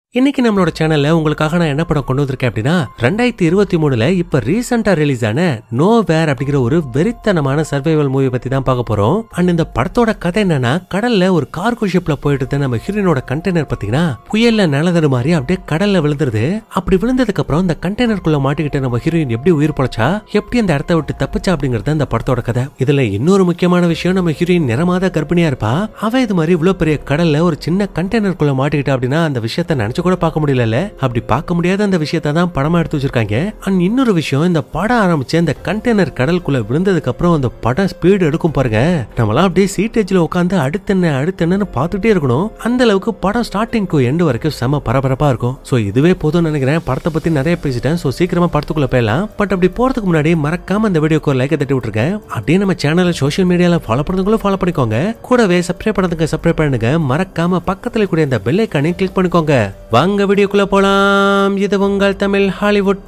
இன்னைக்கு நம்மளோட சேனல்ல உங்களுக்காக நான் என்ன படம் கொண்டு வந்திருக்கேன் அப்படின்னா ரெண்டாயிரத்தி இருபத்தி மூணுல இப்ப ரீசெண்டா ரிலீஸ் ஆன நோ வேர் அப்படிங்கிற ஒரு வெறித்தனமான சர்வைவல் மூவி பத்தி தான் பார்க்க போறோம் அண்ட் இந்த படத்தோட கதை என்னன்னா கடல்ல ஒரு கார்கோ ஷிப்ல போயிட்டு இருந்த நம்ம ஹீரோயினோட கண்டெய்னர் பாத்தீங்கன்னா புயல்ல நிலதரு மாதிரி அப்படியே கடல்ல விழுந்துருது அப்படி விழுந்ததுக்கு அப்புறம் இந்த கண்டெய்னருக்குள்ள மாட்டிக்கிட்ட நம்ம ஹீரோயின் எப்படி உயிர் பொழைச்சா எப்படி அந்த இடத்த விட்டு தப்பிச்சா அப்படிங்கறது அந்த படத்தோட கதை இதுல இன்னொரு முக்கியமான விஷயம் நம்ம ஹீரோயின் நிறமாத கர்ப்பிணியா இருப்பா அவ இது மாதிரி இவ்வளவு பெரிய கடல்ல ஒரு சின்ன கண்டெய்னருக்குள்ள மாட்டிக்கிட்டா அப்படின்னா அந்த விஷயத்த நினைச்சு கூட பார்க்க முடியல அப்படி பார்க்க முடியாத அந்த விஷயத்த தான் படமா எடுத்து வச்சிருக்காங்க அண்ட் இன்னொரு விஷயம் இந்த படம் ஆரம்பிச்சு அந்த கண்டெய்னர் கடலுக்குள்ள விழுந்ததுக்கு அப்புறம் அந்த படம் ஸ்பீடு எடுக்கும் பாருங்க நம்மளாம் அப்படியே சீட்டேஜ்ல உட்காந்து அடுத்தென்ன அடுத்தென்னு பார்த்துட்டே இருக்கணும் அந்த அளவுக்கு படம் ஸ்டார்டிங் டு எண்டு வரைக்கும் செம பரபரப்பா இருக்கும் சோ இதுவே போதும்னு நினைக்கிறேன் படத்தை பத்தி நிறைய பேசிட்டேன் சோ சீக்கிரமா படத்துக்குள்ள போயிடலாம் பட் அப்படி போறதுக்கு முன்னாடி மறக்காம இந்த வீடியோக்கு ஒரு லைக் தட்டி விட்டுருங்க அப்படியே நம்ம சேனலை சோஷியல் மீடியால ஃபாலோ பண்ணுறதுக்குள்ள ஃபாலோ பண்ணிக்கோங்க கூடவே சப்ஸ்கிரைப் பண்ணதுக்கு சப்ஸ்கிரைப் பண்ணுங்க மறக்காம பக்கத்துல கூட இந்த பெல் ஐக்கானையும் கிளிக் பண்ணிக்கோங்க வாங்க வீடியோக்குள்ள போலாம் இது உங்கள் தமிழ் ஹாலிவுட்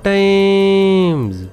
டைம்ஸ்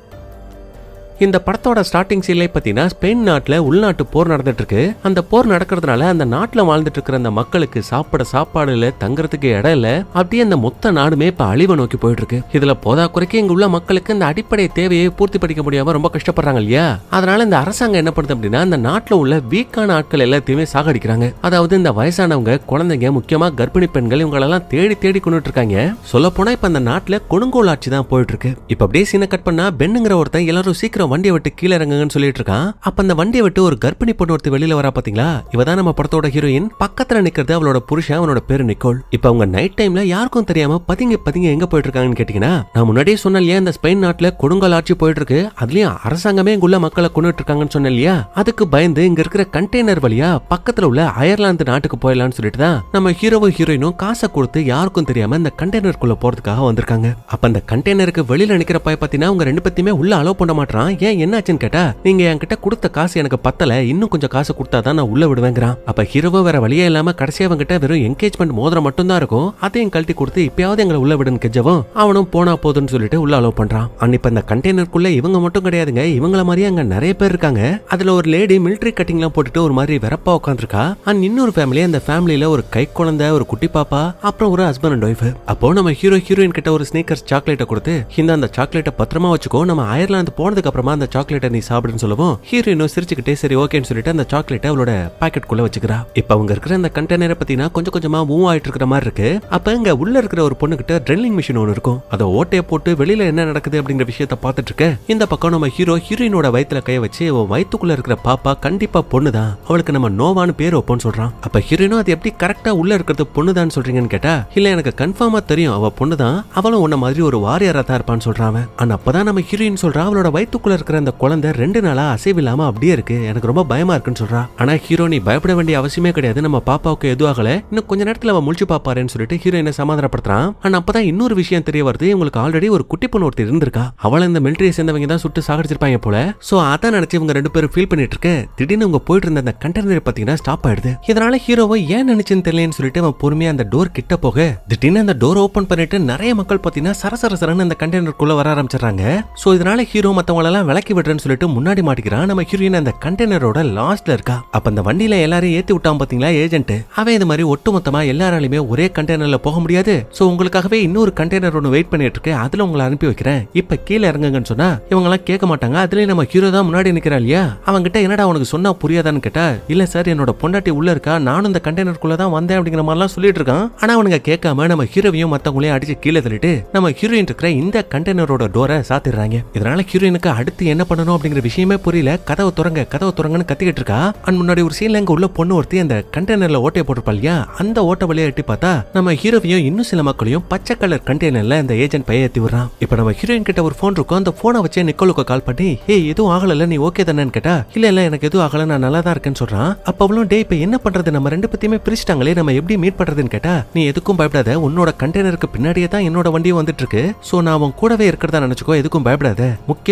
இந்த படத்தோட ஸ்டார்டிங் சீன்ல பாத்தீங்கன்னா ஸ்பெயின் நாட்டுல உள்நாட்டு போர் நடந்துட்டு இருக்கு அந்த போர் நடக்கிறதுனால அந்த நாட்டுல வாழ்ந்துட்டு இருக்கிற அந்த மக்களுக்கு சாப்பிட சாப்பாடு இல்ல தங்குறதுக்கு இடம் இல்ல அப்படியே அந்த மொத்த நாடுமே இப்ப அழிவை நோக்கி போயிட்டு இருக்கு இதுல போதா குறைக்க இங்க உள்ள மக்களுக்கு இந்த அடிப்படை தேவையை பூர்த்தி படிக்க முடியாம ரொம்ப கஷ்டப்படுறாங்க இல்லையா அதனால இந்த அரசாங்கம் என்ன பண்ணுது அப்படின்னா இந்த நாட்டுல உள்ள வீக்கான ஆட்கள் எல்லாத்தையுமே சாகடிக்கிறாங்க அதாவது இந்த வயசானவங்க குழந்தைங்க முக்கியமா கர்ப்பிணி பெண்கள் இவங்களெல்லாம் தேடி தேடி கொண்டுட்டு இருக்காங்க சொல்ல போனா இப்ப அந்த நாட்டுல கொடுங்கோல் ஆட்சி தான் போயிட்டு இருக்கு இப்ப அப்படியே சீனை கட் பண்ணா பெண்ணுங்கிற ஒருத்தன் எல்லாரும் சீக்கிரம் வண்டியை விட்டு கீழே இறங்குங்கன்னு சொல்லிட்டு இருக்கான் அப்ப அந்த வண்டியை விட்டு ஒரு கர்ப்பிணி பொண்ணு ஒருத்தர் வெளியில வரா பாத்தீங்களா இவ தான் நம்ம படத்தோட ஹீரோயின் பக்கத்துல நிக்கிறது அவளோட புருஷன் அவனோட பேரு நிக்கோல் இப்ப அவங்க நைட் டைம்ல யாருக்கும் தெரியாம பதுங்கி பதுங்கி எங்க போயிட்டு இருக்காங்கன்னு கேட்டீங்கன்னா நான் முன்னாடியே சொன்னேன் இல்லையா இந்த ஸ்பெயின் நாட்டுல கொடுங்கல் ஆட்சி போயிட்டு இருக்கு அதுலயும் அரசாங்கமே இங்குள்ள மக்களை கொண்டுட்டு இருக்காங்கன்னு சொன்னேன் இல்லையா அதுக்கு பயந்து இங்க இருக்கிற கண்டெய்னர் வழியா பக்கத்துல உள்ள அயர்லாந்து நாட்டுக்கு போயிடலாம்னு சொல்லிட்டு தான் நம்ம ஹீரோவும் ஹீரோயினும் காசை கொடுத்து யாருக்கும் தெரியாம இந்த கண்டெய்னருக்குள்ள போறதுக்காக வந்திருக்காங்க அப்ப அந்த கண்டெய்னருக்கு வெளியில நிக்கிற பைய பாத்தீங்கன்னா அவங்க ரெண்டு பேத்தையுமே உள்ள அலோவ் பண்ண மாட்டான் ஏன் என்னாச்சுன்னு கேட்டா நீங்க என்கிட்ட கொடுத்த காசு எனக்கு பத்தல இன்னும் கொஞ்சம் காசு கொடுத்தாதான் நான் உள்ள விடுவேங்கிறான் அப்ப ஹீரோவோ வேற வழியே இல்லாம கடைசியா அவங்கிட்ட வெறும் என்கேஜ்மெண்ட் மோதிரம் மட்டும் தான் இருக்கும் அதையும் கழட்டி கொடுத்து இப்பயாவது எங்களை உள்ள விடுன்னு கெஞ்சவும் அவனும் போனா போதுன்னு சொல்லிட்டு உள்ள அலோவ் பண்றான் அண்ட் இப்ப இந்த கண்டெய்னருக்குள்ள இவங்க மட்டும் கிடையாதுங்க இவங்கள மாதிரியே அங்க நிறைய பேர் இருக்காங்க அதுல ஒரு லேடி மிலிட்டரி கட்டிங் எல்லாம் போட்டுட்டு ஒரு மாதிரி வெறப்பா உட்காந்துருக்கா அண்ட் இன்னொரு ஃபேமிலி அந்த ஃபேமிலியில ஒரு கை குழந்தை ஒரு குட்டி பாப்பா அப்புறம் ஒரு ஹஸ்பண்ட் அண்ட் ஒய்ஃப் அப்போ நம்ம ஹீரோ ஹீரோயின் கிட்ட ஒரு ஸ்னீக்கர்ஸ் சாக்லேட்டை கொடுத்து இந்த அந்த சாக்லேட்டை பத்திரமா வச்சுக்கோ நம்ம அயர்லாந்து போனதுக்கு அப்புறமா அந்த சாக்லேட்டை நீ சாப்பிடுன்னு சொல்லவும் ஹீரோயினும் சிரிச்சுக்கிட்டே சரி ஓகேன்னு சொல்லிட்டு அந்த சாக்லேட்டை அவளோட பாக்கெட் குள்ள வச்சுக்கிறா இப்ப அவங்க இருக்கிற அந்த கண்டெய்னரை பத்தினா கொஞ்சம் கொஞ்சமா மூவ் ஆயிட்டு இருக்கிற மாதிரி இருக்கு அப்ப இங்க உள்ள இருக்கிற ஒரு பொண்ணு கிட்ட ட்ரில்லிங் மிஷின் ஒன்று இருக்கும் அதை ஓட்டைய போட்டு வெளியில என்ன நடக்குது அப்படிங்கிற விஷயத்த பார்த்துட்டு இருக்க இந்த பக்கம் நம்ம ஹீரோ ஹீரோயினோட வயித்துல கைய வச்சு அவன் வயித்துக்குள்ள இருக்கிற பாப்பா கண்டிப்பா பொண்ணுதான் அவளுக்கு நம்ம நோவான்னு பேர் வைப்போம்னு சொல்றான் அப்ப ஹீரோயினும் அது எப்படி கரெக்டா உள்ள இருக்கிறது பொண்ணுதான் சொல்றீங்கன்னு கேட்டா இல்ல எனக்கு கன்ஃபார்மா தெரியும் அவ பொண்ணுதான் அவளும் உன்ன மாதிரி ஒரு வாரியரா தான் இருப்பான்னு சொல்றான் அவன். ஆனா அப்பதான் நம்ம ஹீரோயின் சொல்றா அவளோட வயித்துக்குள்ள இருக்கிற அந்த குழந்தை ரெண்டு நாளா அசைவில்லாம அப்படியே இருக்கு எனக்கு ரொம்ப பயமா இருக்குன்னு சொல்றா ஆனா ஹீரோ நீ பயப்பட வேண்டிய அவசியமே கிடையாது நம்ம பாப்பாவுக்கு எதுவும் ஆகல இன்னும் கொஞ்ச நேரத்துல அவ முழிச்சு பாப்பாருன்னு சொல்லிட்டு ஹீரோயினை சமாதானப்படுத்துறான் ஆனா அப்பதான் இன்னொரு விஷயம் தெரிய வருது இவங்களுக்கு ஆல்ரெடி ஒரு குட்டி பொண்ணு ஒருத்தர் இருந்திருக்கா அவளை இந்த மிலிட்டரியை சேர்ந்தவங்க தான் சுட்டு சாகடிச்சிருப்பாங்க போல சோ அதான் நினைச்சு இவங்க ரெண்டு பேரும் ஃபீல் பண்ணிட்டு இருக்க திடீர்னு அவங்க போயிட்டு இருந்த அந்த கண்டெய்னர் பாத்தீங்கன்னா ஸ்டாப் ஆயிடுது இதனால ஹீரோவை ஏன் நினைச்சுன்னு தெரியலன்னு சொல்லிட்டு அவன் பொறுமையா அந்த டோர் கிட்ட போக திடீர்னு அந்த டோர் ஓபன் பண்ணிட்டு நிறைய மக்கள் பாத்தீங்கன்னா சரசர சரன்னு அந்த கண்டெய்னருக்குள்ள வர ஆரம்பிச்சிடுறாங்க சோ இதனால ஹீரோ மத்தவங்க எல்லாம் விலக்கி விடுறேன்னு சொல்லிட்டு முன்னாடி மாட்டிக்கிறான் நம்ம ஹீரோயின் அந்த கண்டெய்னரோட லாஸ்ட்ல இருக்கா அப்ப அந்த வண்டியில எல்லாரையும் ஏத்தி விட்டான் பாத்தீங்களா ஏஜென்ட் அவன் இது மாதிரி ஒட்டுமொத்தமா எல்லாராலையுமே ஒரே கண்டெய்னர்ல போக முடியாது சோ உங்களுக்காகவே இன்னொரு கண்டெய்னர் ஒன்று வெயிட் பண்ணிட்டு இருக்கு அதுல உங்களை அனுப்பி வைக்கிறேன் இப்ப கீழே இறங்குங்கன்னு சொன்னா இவங்க எல்லாம் கேட்க மாட்டாங்க அதுலயும் நம்ம ஹீரோ தான் முன்னாடி நிக்கிறா இல்லையா அவங்க கிட்ட என்னடா உனக்கு சொன்னா புரியாதான்னு கேட்டா இல்ல சார் என்னோட பொண்டாட்டி உள்ள இருக்கா நானும் இந்த கண்டெய்னருக்குள்ள தான் வந்தேன் அப்படிங்கிற மாதிரிலாம் சொல்லிட்டு இருக்கான் ஆனா அவனுங்க கேட்காம நம்ம ஹீரோவையும் மத்தவங்களையும் அடிச்சு கீழே தள்ளிட்டு நம்ம ஹீரோயின் இருக்கிற இந்த கண்டெய்னரோட டோரை சாத்திடுறாங்க இதனால ஹீரோயினுக்கு அடுத்து என்ன பண்ணணும் அப்படிங்கிற விஷயமே புரியல கதவை துறங்க கதவை துறங்கன்னு கத்திக்கிட்டு இருக்கா அண்ட் முன்னாடி ஒரு சீன்ல இங்க உள்ள பொண்ணு ஒருத்தி அந்த கண்டெய்னர்ல ஓட்டையை போட்டிருப்பா இல்லையா அந்த ஓட்ட வழியா எட்டி பார்த்தா நம்ம ஹீரோவையும் இன்னும் சில மக்களையும் பச்சை கலர் கண்டெய்னர்ல இந்த ஏஜென்ட் பைய ஏத்தி விடுறான் இப்ப நம்ம ஹீரோயின் கிட்ட ஒரு போன் இருக்கும் அந்த போனை வச்சே நிக்கோலுக்கு கால் பண்ணி ஹே எதுவும் ஆகல நீ ஓகே தானேன்னு கேட்டா இல்ல இல்ல எனக்கு எதுவும் ஆகல நான் நல்லா தான் இருக்கேன்னு சொல்றான் அப்ப அவளும் டே இப்ப என்ன பண்றது நம்ம ரெண்டு பத்தியுமே பிரிச்சிட்டாங்களே நம்ம எப்படி மீட் பண்றதுன்னு கேட்டா நீ எதுக்கும் பயப்படாத உன்னோட கண்டெய்னருக்கு பின்னாடியே தான் என்னோட வண்டியும் வந்துட்டு இருக்கு சோ நான் அவன் கூடவே இருக்கிறதா நினைச்சுக்கோ எதுக்கும் பயப்படாத முக்கியமா உன்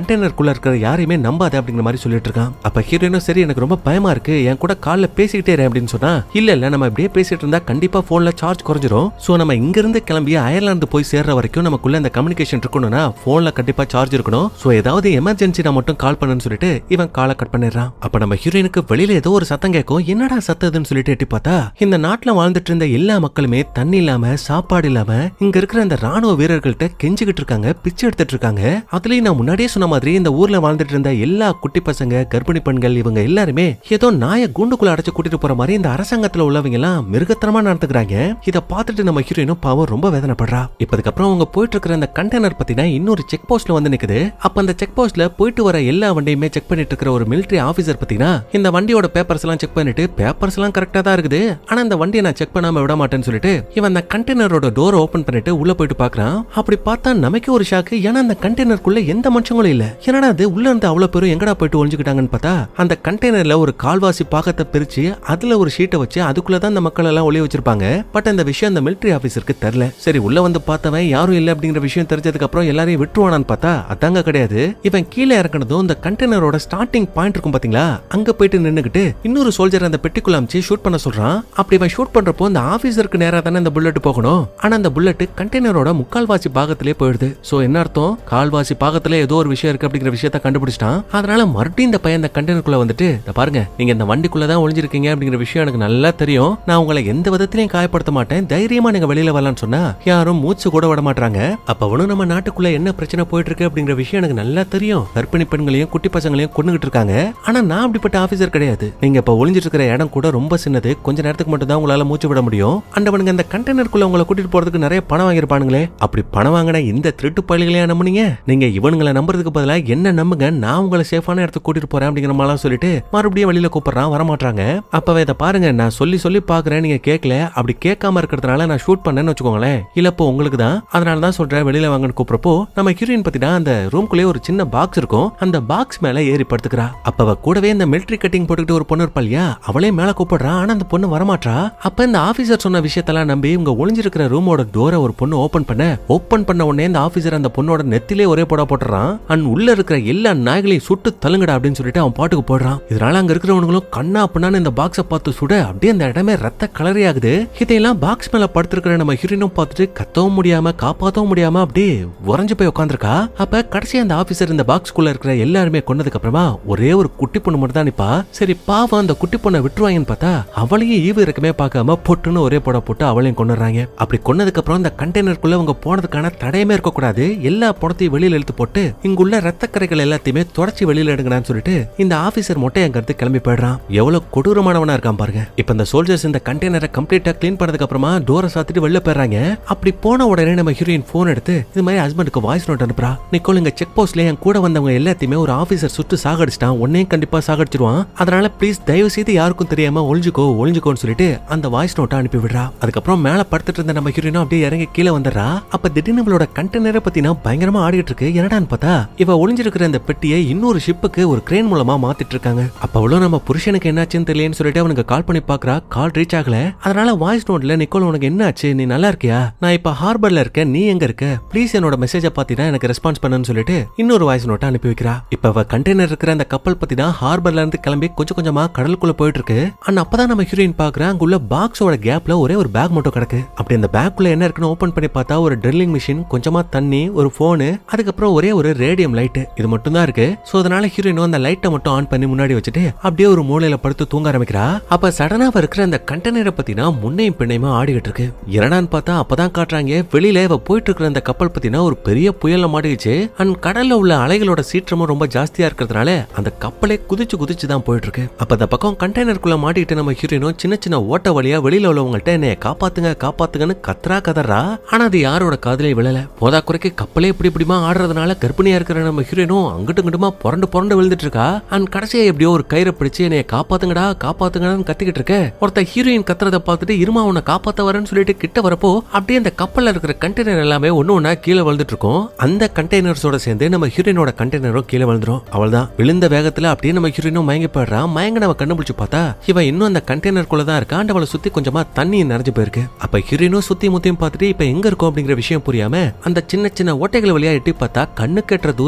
கண்டெய்னருக்குள்ள இருக்கிற யாரையுமே நம்பாத அப்படிங்கிற மாதிரி சொல்லிட்டு இருக்கான் அப்ப ஹீரோயினும் சரி எனக்கு ரொம்ப பயமா இருக்கு என் கூட கால்ல பேசிக்கிட்டே இரு அப்படின்னு சொன்னா இல்ல இல்ல நம்ம இப்படியே பேசிட்டு இருந்தா கண்டிப்பா போன்ல சார்ஜ் குறைஞ்சிரும் சோ நம்ம இங்க இருந்து கிளம்பி அயர்லாந்து போய் சேர்ற வரைக்கும் நமக்குள்ள இந்த கம்யூனிகேஷன் இருக்கணும்னா போன்ல கண்டிப்பா சார்ஜ் இருக்கணும் சோ ஏதாவது எமர்ஜென்சினா மட்டும் கால் பண்ணுன்னு சொல்லிட்டு இவன் காலை கட் பண்ணிடுறான் அப்ப நம்ம ஹீரோயினுக்கு வெளியில ஏதோ ஒரு சத்தம் கேட்கும் என்னடா சத்ததுன்னு சொல்லிட்டு எட்டி பார்த்தா இந்த நாட்டுல வாழ்ந்துட்டு இருந்த எல்லா மக்களுமே தண்ணி இல்லாம சாப்பாடு இல்லாம இங்க இருக்கிற அந்த ராணுவ வீரர்கள்ட்ட கெஞ்சிக்கிட்டு இருக்காங்க பிச்சை எடுத்துட்டு இருக்காங்க அதுலயும் நான் முன்னாடியே சொன்ன மாதிரி இந்த ஊர்ல வாழ்ந்துட்டு இருந்த எல்லா குட்டி பசங்க கர்ப்பிணி பெண்கள் இவங்க எல்லாருமே ஏதோ நாய கூண்டுக்குள்ள அடைச்சு கூட்டிட்டு போற மாதிரி இந்த அரசாங்கத்துல உள்ளவங்க எல்லாம் மிருகத்தனமா நடந்துக்கிறாங்க இத பார்த்துட்டு நம்ம ஹீரோயினும் பாவம் ரொம்ப வேதனைப்படுறா இப்ப அதுக்கப்புறம் அவங்க போயிட்டு இருக்கிற அந்த கண்டெய்னர் பத்தினா இன்னொரு செக் போஸ்ட்ல வந்து நிக்குது அப்ப அந்த செக் போஸ்ட்ல போயிட்டு வர எல்லா வண்டியுமே செக் பண்ணிட்டு இருக்கிற ஒரு மிலிட்டரி ஆபீசர் பத்தினா இந்த வண்டியோட பேப்பர்ஸ் எல்லாம் செக் பண்ணிட்டு பேப்பர்ஸ் எல்லாம் கரெக்டா தான் இருக்குது ஆனா இந்த வண்டியை நான் செக் பண்ணாம விட மாட்டேன்னு சொல்லிட்டு இவன் அந்த கண்டெய்னரோட டோர் ஓபன் பண்ணிட்டு உள்ள போயிட்டு பாக்குறான் அப்படி பார்த்தா நமக்கே ஒரு ஷாக்கு ஏன்னா அந்த கண்டெய்னருக்குள்ள எந்த மனுஷங்களும் இல்ல என்னடா அது உள்ள இருந்து அவ்வளவு பேரும் எங்கடா போயிட்டு ஒளிஞ்சுக்கிட்டாங்கன்னு பார்த்தா அந்த கண்டெய்னர்ல ஒரு கால்வாசி பாகத்தை பிரிச்சு அதுல ஒரு ஷீட்டை வச்சு அதுக்குள்ள தான் அந்த மக்கள் எல்லாம் ஒளிய வச்சிருப்பாங்க பட் அந்த விஷயம் அந்த மிலிட்டரி ஆபீசருக்கு தெரியல சரி உள்ள வந்து பார்த்தவன் யாரும் இல்ல அப்படிங்கிற விஷயம் தெரிஞ்சதுக்கு அப்புறம் எல்லாரையும் விட்டுருவானான்னு பார்த்தா அதாங்க கிடையாது இவன் கீழே இறக்குனதும் இந்த கண்டெய்னரோட ஸ்டார்டிங் பாயிண்ட் இருக்கும் பாத்தீங்களா அங்க போயிட்டு நின்னுகிட்டு இன்னொரு சோல்ஜர் அந்த பெட்டிக்குள்ள அமைச்சு ஷூட் பண்ண சொல்றான் அப்படி இவன் ஷூட் பண்றப்போ அந்த ஆபீசருக்கு நேரா தானே இந்த புல்லட் போகணும் ஆனா அந்த புல்லட் கண்டெய்னரோட முக்கால்வாசி பாகத்திலே போயிடுது சோ என்ன அர்த்தம் கால்வாசி பாகத்துல ஏதோ ஒரு விஷயம் இருக்கு அப்படிங்கிற விஷயத்த கண்டுபிடிச்சிட்டான் அதனால மறுபடியும் இந்த பையன் இந்த கண்டெய்னருக்குள்ள வந்துட்டு "இத பாருங்க நீங்க இந்த வண்டிக்குள்ள தான் ஒளிஞ்சிருக்கீங்க அப்படிங்கிற விஷயம் எனக்கு நல்லா தெரியும் நான் உங்களை எந்த விதத்திலையும் காயப்படுத்த மாட்டேன் தைரியமா நீங்க வெளியில வரலாம்னு சொன்னா யாரும் மூச்சு கூட விட மாட்டாங்க அப்ப அவனும் நம்ம நாட்டுக்குள்ள என்ன பிரச்சனை போயிட்டு இருக்கு அப்படிங்கிற விஷயம் எனக்கு நல்லா தெரியும் கர்ப்பிணி பெண்களையும் குட்டி பசங்களையும் கொண்டுகிட்டு இருக்காங்க ஆனா நான் அப்படிப்பட்ட ஆபீசர் கிடையாது நீங்க இப்ப ஒளிஞ்சிட்டு இருக்கிற இடம் கூட ரொம்ப சின்னது கொஞ்ச நேரத்துக்கு மட்டும் தான் உங்களால மூச்சு விட முடியும் அண்டவனுங்க அந்த கண்டெய்னருக்குள்ள உங்களை கூட்டிட்டு போறதுக்கு நிறைய பணம் வாங்கியிருப்பானுங்களே அப்படி பணம் வாங்கின இந்த திருட்டு பயல்களையா நம்புனீங்க நீங்க இவனுங்களை நம்புறதுக்கு பதிலா என்ன நம்புங்க நான் உங்களை சேஃபான இடத்துக்கு கூட்டிட்டு போறேன் அப்படிங்கிற மாதிரிலாம் சொல்லிட்டு மறுபடியும் வெளியில கூப்பிடுறான் வரமாட்டாங்க அப்பவே இதை பாருங்க நான் சொல்லி சொல்லி பாக்குறேன் நீங்க கேட்கல அப்படி கேட்காம இருக்கிறதுனால நான் ஷூட் பண்ணேன்னு வச்சுக்கோங்களேன் இழப்பு உங்களுக்கு தான் அதனால தான் சொல்றேன் வெளியில வாங்கன்னு கூப்பிடுறப்போ நம்ம ஹீரோயின் பத்தினா அந்த ரூம்குள்ளே ஒரு சின்ன பாக்ஸ் இருக்கும் அந்த பாக்ஸ் மேல ஏறி படுத்துக்கிறா அப்ப அவ கூடவே இந்த மிலிட்டரி கட்டிங் போட்டுக்கிட்டு ஒரு பொண்ணு இருப்பா இல்லையா அவளே மேல கூப்பிடுறா ஆனா அந்த பொண்ணு வரமாட்டா அப்ப இந்த ஆபீசர் சொன்ன விஷயத்தெல்லாம் நம்பி இவங்க ஒளிஞ்சிருக்கிற ரூமோட டோரை ஒரு பொண்ணு ஓபன் பண்ண ஓபன் பண்ண உடனே இந்த ஆபீசர் அந்த பொண்ணோட நெத்திலே ஒரே போடா போட்டுறான் அண்ட் உள்ள இருக்கிற எல்லா நாய்களையும் சுட்டு தள்ளுங்கடா அப்படின்னு சொல்லிட்டு அவன் பாட்டுக்கு போடுறான் இதனால அங்க இருக்கிறவனுங்களும் கண்ணா அப்படின்னு இந்த பாக்ஸ பார்த்து சுட அப்படியே அந்த இடமே ரத்த கலரி ஆகுது இதையெல்லாம் பாக்ஸ் மேல படுத்திருக்கிற நம்ம ஹீரோயினும் பார்த்துட்டு கத்தவும் முடியாம காப்பாத்தவும் முடியாம அப்படியே உறைஞ்சு போய் உட்காந்துருக்கா அப்ப கடைசி அந்த ஆபீசர் இந்த பாக்ஸ்குள்ள இருக்கிற எல்லாருமே கொன்னதுக்கு அப்புறமா ஒரே ஒரு குட்டி பொண்ணு மட்டும் தான் நிப்பா சரி பாவம் அந்த குட்டி பொண்ணை விட்டுருவாங்கன்னு பார்த்தா அவளையும் ஈவு இறக்கமே பார்க்காம பொட்டுன்னு ஒரே போட போட்டு அவளையும் கொண்டுறாங்க அப்படி கொன்னதுக்கு அப்புறம் இந்த கண்டெய்னருக்குள்ள அவங்க போனதுக்கான தடையமே இருக்க கூடாது எல்லா பணத்தையும் வெளியில இழுத்து போட்டு இங்குள்ள ரத்த கரைகள் எல்லாத்தையுமே தொடச்சி வெளியில எடுங்கடான்னு சொல்லிட்டு இந்த ஆபீசர் மொட்டை அங்கிருந்து கிளம்பி போயிடுறான் எவ்வளவு கொடூரமானவனா இருக்கான் பாருங்க இப்ப இந்த சோல்ஜர்ஸ் இந்த கண்டெய்னரை கம்ப்ளீட்டா க்ளீன் பண்ணதுக்கு அப்புறமா டோரை சாத்திட்டு வெளில போயிடுறாங்க அப்படி போன உடனே நம்ம ஹீரோயின் போன் எடுத்து இது மாதிரி ஹஸ்பண்டுக்கு வாய்ஸ் நோட் அனுப்புறா நிக்கோல் இங்க செக் போஸ்ட்ல என் கூட வந்தவங்க எல்லாத்தையுமே ஒரு ஆபீசர் சுட்டு சாகடிச்சிட்டான் உன்னையும் கண்டிப்பா சாகடிச்சிருவான் அதனால ப்ளீஸ் தயவு செய்து யாருக்கும் தெரியாம ஒளிஞ்சுக்கோ ஒளிஞ்சுக்கோன்னு சொல்லிட்டு அந்த வாய்ஸ் நோட்டை அனுப்பி விடுறா அதுக்கப்புறம் மேல படுத்துட்டு இருந்த நம்ம ஹீரோயினும் அப்படியே இறங்கி கீழே வந்துடுறா அப்ப திடீர்னு நம்மளோட கண்டெய்னரை பத்தினா பயங்கரமா ஆடிட்டு இருக்கு என்னடான்னு பார்த்தா இவ ஒளிஞ்சிருக்கிற அந்த பெட்டியை இன்னொரு ஷிப்புக்கு ஒரு கிரேன் மூலமா மாத்திட்டு இருக்காங்க அப்ப அவ்வளவு நம்ம புருஷனுக்கு என்னாச்சுன்னு தெரியலன்னு சொல்லிட்டு அவனுக்கு கால் பண்ணி பாக்குறா கால் ரீச் ஆகல அதனால வாய்ஸ் நோட்ல நிக்கோல் உனக்கு என்னாச்சு நீ நல்லா இருக்கியா நான் இப்ப ஹார்பர்ல இருக்கேன் நீ எங்க இருக்க ப்ளீஸ் என்னோட மெசேஜ பாத்தீங்கன்னா எனக்கு ரெஸ்பான்ஸ் பண்ணுன்னு சொல்லிட்டு இன்னொரு வாய்ஸ் நோட்டை அனுப்பி வைக்கிறா இப்ப அவ கண்டெய்னர் இருக்கிற அந்த கப்பல் பத்தி தான் ஹார்பர்ல இருந்து கிளம்பி கொஞ்சம் கொஞ்சமா கடலுக்குள்ள போயிட்டு இருக்கு அண்ட் அப்பதான் நம்ம ஹீரோயின் பாக்குறேன் அங்குள்ள பாக்ஸோட கேப்ல ஒரே ஒரு பேக் மட்டும் கிடக்கு அப்படி அந்த பேக்குள்ள என்ன இருக்குன்னு ஓபன் பண்ணி பார்த்தா ஒரு ட்ரில்லிங் மிஷின் கொஞ்சமா தண்ணி ஒரு போனு அதுக்கப்புறம் ஒரே ஒரு ரேடியம் லைட் இது மட்டும் தான் இருக்கு சோ அதனால ஹீரோயினும் அந்த லைட்டை மட்டும் ஆன் பண்ணி முன்னாடி வச்சுட்டு அப்படியே ஒரு மூலையில படுத்து தூங்க ஆரம்பிக்கிறா அப்ப சடனா அவ இருக்கிற அந்த கண்டெய்னரை பத்தினா முன்னையும் பின்னையுமா ஆடிக்கிட்டு இருக்கு என்னடான்னு பார்த்தா அப்பதான் காட்டுறாங்க வெளியில இவ போயிட்டு இருக்கிற அந்த கப்பல் பத்தினா ஒரு பெரிய புயல்ல மாட்டிக்கிச்சு அண்ட் கடல்ல உள்ள அலைகளோட சீற்றமும் ரொம்ப ஜாஸ்தியா இருக்கிறதுனால அந்த கப்பலே குதிச்சு குதிச்சு தான் போயிட்டு இருக்கு அப்ப அந்த பக்கம் கண்டெய்னருக்குள்ள மாட்டிக்கிட்டு நம்ம ஹீரோயினும் சின்ன சின்ன ஓட்ட வழியா வெளியில உள்ளவங்கள்ட்ட என்னைய காப்பாத்துங்க காப்பாத்துங்கன்னு கத்ரா கதறா ஆனா அது யாரோட காதலே விழல போதா குறைக்கு கப்பலே இப்படி இப்படிமா ஆடுறதுனால கர்ப்பிணியா இருக்கிற நம்ம ஹீரோயினும் அங்கிட்டும் இங்கிட்டுமா புரண்டு புரண்டு விழுந்துட்டு இருக்கா அண்ட் கடைசியா எப்படியோ ஒரு கயிறை பிடிச்சு என்னைய காப்பாத்துங்கடா காப்பாத்துங்கன்னு கத்திக்கிட்டு இருக்க ஒருத்த ஹீரோயின் கத்துறத பார்த்துட்டு இருமா உன்னை காப்பாத்த வரேன்னு சொல்லிட்டு கிட்ட வரப்போ அப்படியே அந்த கப்பல்ல இருக்கிற கண்டெய்னர் எல்லாமே ஒண்ணு ஒண்ணா கீழே விழுந்துட்டு இருக்கும் அந்த கண்டெய்னர்ஸோட சேர்ந்து நம்ம ஹீரோயினோட கண்டெய்னரும் கீழே விழுந்துரும் அவள்தான் விழுந்த வேகத்துல அப்படியே நம்ம ஹீரோயினும் மயங்கி போயிடுறா மயங்க நம்ம கண்டுபிடிச்சு பார்த்தா இவன் இன்னும் அந்த கண்டெய்னருக்குள்ள தான் இருக்கா அவளை சுத்தி கொஞ்சமா தண்ணி நிறைஞ்சு போயிருக்கு அப்ப ஹீரோயினும் சுத்தி முத்தியும் பார்த்துட்டு இப்ப எங்க இருக்கோம் அப்படிங்கிற விஷயம் புரியாம அந்த சின்ன சின்ன ஓட்டைகள் வழியா எட்டி பார்த்தா கண்ணு கெட்டுற தூரம்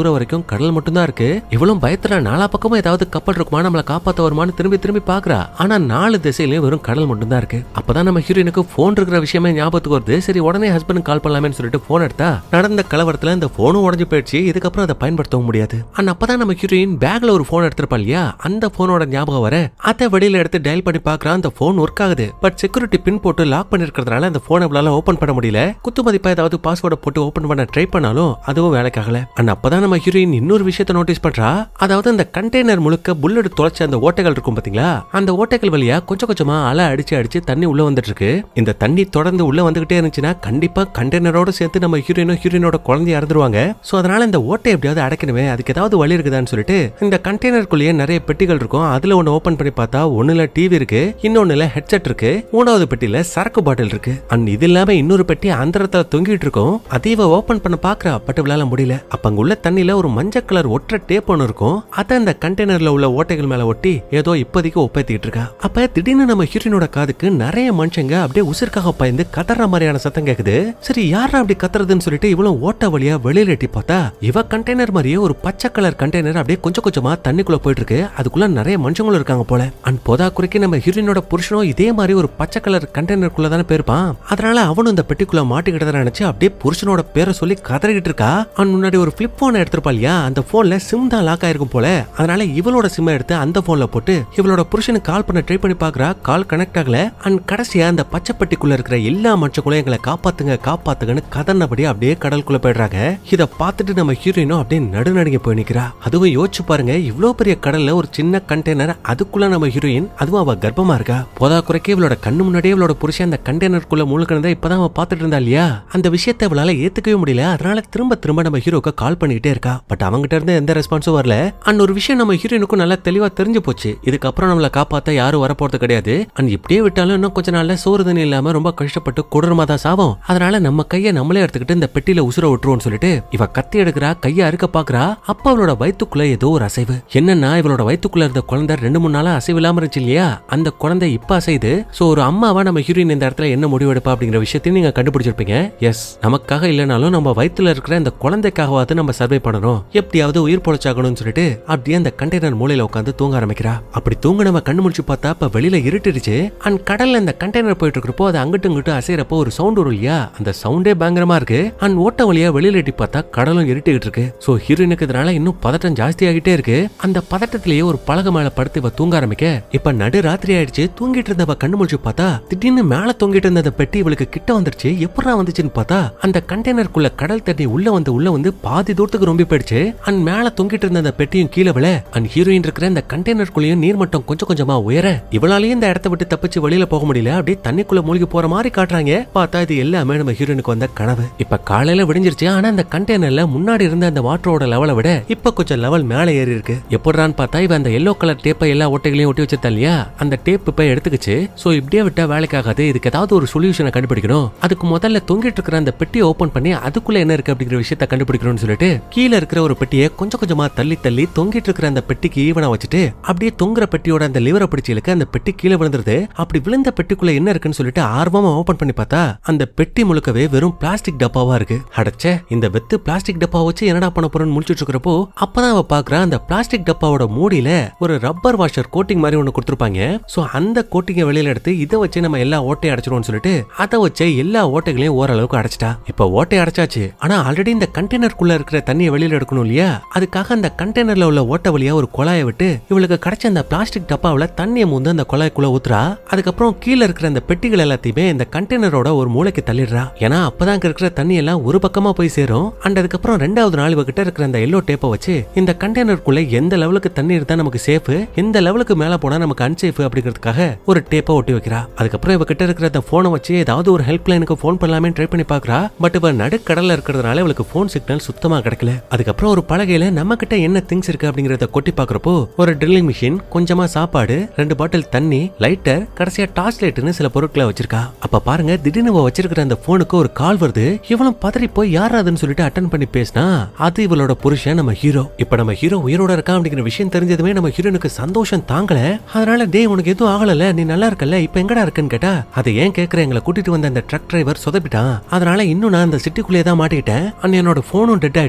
தூரம் வரைக்கும் கடல் மட்டும் தான் இருக்கு இவளும் பயத்துல நாலா பக்கமும் ஏதாவது கப்பல் இருக்குமா நம்மள காப்பாத்த வருமான்னு திரும்பி திரும்பி பாக்குறா ஆனா நாலு திசையிலயும் வெறும் கடல் மட்டும் தான் இருக்கு அப்பதான் நம்ம ஹீரோயினுக்கு போன் இருக்கிற விஷயமே ஞாபகத்துக்கு வருது சரி உடனே ஹஸ்பண்ட் கால் பண்ணலாமேன்னு சொல்லிட்டு போன் எடுத்தா நடந்த கலவரத்துல இந்த போனும் உடஞ்சு போயிடுச்சு இதுக்கப்புறம் அதை பயன்படுத்தவும் முடியாது ஆனா அப்பதான் நம்ம ஹீரோயின் பேக்ல ஒரு போன் எடுத்திருப்பா இல்லையா அந்த போனோட ஞாபகம் வர அதை வெளியில எடுத்து டயல் பண்ணி பாக்குறா அந்த போன் ஒர்க் ஆகுது பட் செக்யூரிட்டி பின் போட்டு லாக் பண்ணிருக்கிறதுனால அந்த போனை இவளால ஓபன் பண்ண முடியல குத்து மதிப்பா ஏதாவது பாஸ்வேர்டை போட்டு ஓபன் பண்ண ட்ரை பண்ணாலும் அதுவும் வேலைக்காகல அண்ட் அப்பதான் நம்ம ஹீரோயின் இன்னொரு விஷயத்த நோட்டீஸ் பண்றா அதாவது அந்த கண்டெய்னர் முழுக்க புல்லட் தொலைச்ச அந்த ஓட்டைகள் இருக்கும் பாத்தீங்களா அந்த ஓட்டைகள் வழியா கொஞ்சம் கொஞ்சமா அலை அடிச்சு அடிச்சு தண்ணி உள்ள வந்துட்டு இருக்கு இந்த தண்ணி தொடர்ந்து உள்ள வந்துகிட்டே இருந்துச்சுன்னா கண்டிப்பா கண்டெய்னரோட சேர்த்து நம்ம ஹீரோயினோ ஹீரோயினோட குழந்தைய இறந்துருவாங்க சோ அதனால இந்த ஓட்டை எப்படியாவது அடைக்கணுமே அதுக்கு ஏதாவது வழி இருக்குதான்னு சொல்லிட்டு இந்த கண்டெய்னருக்குள்ளேயே நிறைய பெட்டிகள் இருக்கும் அதுல ஒண்ணு ஓபன் பண்ணி பார்த்தா ஒண்ணுல டிவி இருக்கு இன்னொன்னுல ஹெட்செட் இருக்கு மூணாவது பெட்டியில சரக்கு பாட்டில் இருக்கு அண்ட் இது இல்லாம இன்னொரு பெட்டி அந்தரத்துல தொங்கிட்டு இருக்கும் அதை இவ ஓபன் பண்ண பாக்குறா பட் இவளால முடியல அப்ப அங்க உள்ள தண்ணியில ஒரு மஞ்சள் கலர் ஒற்றை டேப் ஒன்று இருக்கும் அத அந்த கண்டெய்னர்ல உள்ள ஓட்டைகள் மேல ஒட்டி ஏதோ இப்போதைக்கு ஒப்பேத்திட்டு இருக்கா அப்ப திடீர்னு நம்ம ஹீரோயினோட காதுக்கு நிறைய மனுஷங்க அப்படியே உசிர்க்காக பயந்து கதற மாதிரியான சத்தம் கேக்குது சரி யாரா அப்படி கத்துறதுன்னு சொல்லிட்டு இவளும் ஓட்ட வழியா வெளியில எட்டி பார்த்தா இவ கண்டெய்னர் மாதிரியே ஒரு பச்சை கலர் கண்டெய்னர் அப்படியே கொஞ்சம் கொஞ்சமா தண்ணிக்குள்ள போயிட்டு இருக்கு அதுக்குள்ள நிறைய மனுஷங்களும் இருக்காங்க போல அண்ட் போதா குறைக்கு நம்ம ஹீரோயினோட புருஷனும் இதே மாதிரி ஒரு பச்சை கலர் கண்டெய்னருக்குள்ள தானே போயிருப்பான் அதனால அவனும் இந்த பெட்டிக்குள்ள மாட்டிக்கிட்டதை நினைச்சு அப்படியே புருஷனோட பேரை சொல்லி கதறிக்கிட்டு இருக்கா அண்ட் முன்னாடி ஒரு பிளிப் போன் எடுத்திருப்பா இல்லையா அந்த போன்ல சிம் தான் லாக் ஆயிருக்கும் போல அதனால இவளோட சிம் எடுத்து அந்த போன்ல போட்டு இவளோட புருஷனுக்கு கால் பண்ண ட்ரை பண்ணி பாக்குறா கால் கனெக்ட் ஆகல அண்ட் கடைசியா அந்த பச்சை பெட்டிக்குள்ள இருக்கிற எல்லா மனுஷங்களும் எங்களை காப்பாத்துங்க காப்பாத்துங்கன்னு கதறினபடி அப்படியே கடலுக்குள்ள போயிடுறாங்க இத பார்த்துட்டு நம்ம ஹீரோயினும் அப்படியே நடுநடுங்க போய் நிக்கிறா அதுவும் யோசிச்சு பாருங்க இவ்ளோ பெரிய கடல்ல ஒரு சின்ன கண்டெய்னர் அதுக்குள்ள நம்ம ஹீரோயின் அதுவும் அவ கர்ப்பமா இருக்கா போதா குறைக்கு இவளோட கண்ணு முன்னாடியே இவளோட புருஷன் அந்த கண்டெய்னருக்குள்ள முழுக்கினதை இப்பதான் அவ பாத்துட்டு இருந்தா இல்லையா அந்த விஷயத்தை இவளால ஏத்துக்கவே முடியல அதனால திரும்ப திரும்ப நம்ம ஹீரோக்கு கால் பண்ணிக்கிட்டே இருக்கா பட் அவங்கிட்ட இருந்து எந்த ரெஸ்பான்ஸும் வரல அண்ட் ஒரு விஷயம் நம்ம ஹீரோயினுக்கும் நல்லா தெளிவா தெரிஞ்சு போச்சு இதுக்கப்புறம் நம்மள காப்பாத்த யாரும் வரப்போறது கிடையாது அண்ட் இப்படியே விட்டாலும் இன்னும் கொஞ்ச நாள்ல சோறு தண்ணி இல்லாம ரொம்ப கஷ்டப்பட்டு கொடூரமா தான் சாவோம் அதனால நம்ம கையை நம்மளே எடுத்துக்கிட்டு இந்த பெட்டியில உசுர விட்டுருவோம்னு சொல்லிட்டு இவ கத்தி எடுக்கிறா கையை அறுக்க பாக்குறா அப்ப அவளோட வயித்துக்குள்ள ஏதோ ஒரு அசைவு என்னன்னா இவளோட வயித்துக்குள்ள இருந்த குழந்தை ரெண்டு மூணு நாளா அசைவு இல்லாம இருந்துச்சு இல்லையா அந்த குழந்தை இப்ப அசைது சோ ஒரு அம்மாவா நம்ம ஹீரோயின் இந்த இடத்துல என்ன முடிவெடுப்பா அப்படிங்கிற விஷயத்தையும் நீங்க கண்டுபிடிச்சிருப்பீங்க எஸ் நமக்காக இல்லைனாலும் நம்ம வயித்துல இருக்கிற இந்த குழந்தைக்காகவாவது நம்ம சர்வை பண்ணணும் எப்படியாவது உயிர் பொழைச்சாகணும்னு சொல்லிட்டு அப்படியே அந்த கண்டெய்னர் மூலையில உட்காந்து தூங்க ஆரம்பிக்கிறா அப்படி தூங்க நம்ம கண்ணு முடிச்சு பார்த்தா அப்ப வெளியில இருட்டிடுச்சு அண்ட் கடல்ல இந்த கண்டெய்னர் போயிட்டு இருக்கிறப்போ அது அங்கிட்டு இங்கிட்டு அசைறப்போ ஒரு சவுண்ட் வரும் இல்லையா அந்த சவுண்டே பயங்கரமா இருக்கு அண்ட் ஓட்ட வழியா வெளியில எட்டி பார்த்தா கடலும் இருட்டிக்கிட்டு இருக்கு சோ ஹீரோயினுக்கு இதனால இன்னும் பதட்டம் ஜாஸ்தி ஆகிட்டே இருக்கு அந்த பதட்டத்திலேயே ஒரு பலகை மேல படுத்து இவ தூங்க ஆரம்பிக்க இப்ப நடு ராத்திரி ஆயிடுச்சு தூங்கிட்டு இருந்தவ கண்ணு முடிச்சு பார்த்தா திடீர்னு மேல தொங்கிட்டு இருந்த அந்த பெட்டி இவளுக்கு கிட்ட வந்துருச்சு எப்படா வந்துச்சுன்னு பார்த்தா அந்த கண்டெய்னருக்குள்ள கடல் தண்ணி உள்ள வந்து உள்ள வந்து பாதி தூரத்துக்கு ரொம்ப போயிடுச்சு அண்ட் மேல தொங்கிட்டு இருந்த அந்த பெட்டியும் கீழே விழ அண்ட் ஹீரோயின் இருக்கிற இந்த கண்டெய்னருக்குள்ளேயும் நீர் மட்டம் கொஞ்சம் கொஞ்சமா உயர இவளாலேயும் இந்த இடத்த விட்டு தப்பிச்சு வெளியில போக முடியல அப்படியே தண்ணிக்குள்ள மூழ்கி போற மாதிரி காட்டுறாங்க பார்த்தா இது எல்லாமே நம்ம ஹீரோயினுக்கு வந்த கனவு இப்ப காலையில விடிஞ்சிருச்சு ஆனா அந்த கண்டெய்னர்ல முன்னாடி இருந்த அந்த வாட்டரோட லெவலை விட இப்ப கொஞ்சம் லெவல் மேல ஏறி இருக்கு எப்படிறான்னு பார்த்தா இவ அந்த எல்லோ கலர் டேப்பை எல்லா ஓட்டைகளையும் ஒட்டி வச்சிருந்தா இல்லையா அந்த டேப் இப்ப எடுத்துக்கிச்சு சோ இப்படியே விட்டா வேலைக்காகாது இதுக்கு ஏதாவது ஒரு சொல்யூஷனை கண்டுபிடிக்கணும் அதுக்கு முதல்ல தொங்கிட்டு இருக்கிற அந்த பெட்டியை ஓபன் பண்ணி அதுக்குள்ள என்ன இருக்கு அப்படிங்கிற விஷயத்த கண்டுபிடிக்கணும்னு சொல்லிட்டு கீழே இருக்கிற ஒரு பெட்டியை கொஞ்சம் கொஞ்சமா தள்ளி தள்ளி தொங்கிட்டு இருக்கிற அந்த பெட்டிக்கு ஈவனா வச்சுட்டு அப்படியே தொங்குற பெட்டியோட அந்த லிவரை பிடிச்சி இழுக்க அந்த பெட்டி கீழே விழுந்துருது அப்படி விழுந்த பெட்டிக்குள்ள என்ன இருக்குன்னு சொல்லிட்டு ஆர்வமா ஓபன் பண்ணி பார்த்தா அந்த பெட்டி முழுக்கவே வெறும் பிளாஸ்டிக் டப்பாவா இருக்கு அடச்சே இந்த வெத்து பிளாஸ்டிக் டப்பா வச்சு என்னடா பண்ண போறேன்னு முடிச்சிட்டு இருக்கிறப்போ அப்பதான் அவ பாக்குறா அந்த பிளாஸ்டிக் டப்பாவோட மூடியில ஒரு ரப்பர் வாஷர் கோட்டிங் மாதிரி ஒண்ணு கொடுத்துருப்பாங்க சோ அந்த கோட்டிங்க வெளியில எடுத்து இதை வச்சு நம்ம எல்லா ஓட்டையும் அடைச்சிருவோம்னு சொல்லிட்டு அதை வச்சு எல்லா ஓட்டைகளையும் ஓரளவுக்கு அடைச்சிட்டா இப்ப ஓட்டை அடைச்சாச்சு ஆனா ஆல்ரெடி இந்த கண்டெய்னருக்குள்ள இருக்கிற தண்ணியை வெளியில எடுக்கணும் இல்லையா அதுக்காக அந்த கண்டெய்னர்ல உள்ள ஓட்டை வழியா ஒரு குழாயை விட்டு இவளுக்கு கிடைச்ச அந்த பிளாஸ்டிக் டப்பாவுல தண்ணியை மூந்து அந்த குழாய்க்குள்ள ஊத்துறா அதுக்கப்புறம் கீழே இருக்கிற அந்த பெட்டிகள் எல்லாத்தையுமே இந்த கண்டெய்னரோட ஒரு மூளைக்கு தள்ளிடுறா ஏன்னா அப்பதான் அங்க இருக்கிற தண்ணி எல்லாம் ஒரு பக்கமா போய் சேரும் அண்ட் அதுக்கப்புறம் ரெண்டாவது நாள் இவகிட்ட இருக்கிற அந்த எல்லோ டேப்பை வச்சு இந்த கண்டெய்னருக்குள்ள எந்த லெவலுக்கு தண்ணி இருந்தா நமக்கு சேஃப் எந்த லெவலுக்கு மேல போனா நமக்கு அன்சேஃப் அப்படிங்கிறதுக்காக ஒரு டேப்பை ஒட்டி வைக்கிறா அதுக்கப்புறம் இவகிட்ட இருக்கிற அந்த போனை வச்சு ஏதாவது ஒரு ஹெல்ப் லைனுக்கு போன் பண்ணலாமே ட்ரை பண்ணி பாக்குறா பட் இவ நடுக்கடல்ல இருக்கிறதுனால இவளுக்கு போன் சிக்னல் சுத்தமா கிடைக்கல அதுக்கப்புறம் ஒரு பலகையில நம்ம கிட்ட என்ன திங்ஸ் இருக்கு அப்படிங்கறத கொட்டி பாக்குறப்போ ஒரு ட்ரில்லிங் மிஷின் கொஞ்சமா சாப்பாடு ரெண்டு பாட்டில் தண்ணி லைட்டர் கடைசியா டார்ச் லைட்னு சில பொருட்களை வச்சிருக்கா அப்ப பாருங்க திடீர்னு இவ வச்சிருக்கிற அந்த போனுக்கு ஒரு கால் வருது இவளும் பதறி போய் யார் அதுன்னு சொல்லிட்டு அட்டன் பண்ணி பேசினா அது இவளோட புருஷன் நம்ம ஹீரோ இப்ப நம்ம ஹீரோ உயிரோட இருக்கான் அப்படிங்கிற விஷயம் தெரிஞ்சதுமே நம்ம ஹீரோனுக்கு சந்தோஷம் தாங்கல அதனால டேய் உனக்கு எதுவும் ஆகல நீ நல்லா இருக்கல இப்ப எங்கடா இருக்குன்னு கேட்டா அதை ஏன் கேக்குற எங்களை கூட்டிட்டு வந்த அந்த ட்ரக் டிரைவர் சொதப்பிட்டான் அதனால இன்னும் நான் அந்த சிட்டிக்குள்ளே தான் மாட்டிக்கிட்டேன் அண்ட் என்னோட போனும் டெட் ஆயிடுச்சு அதான்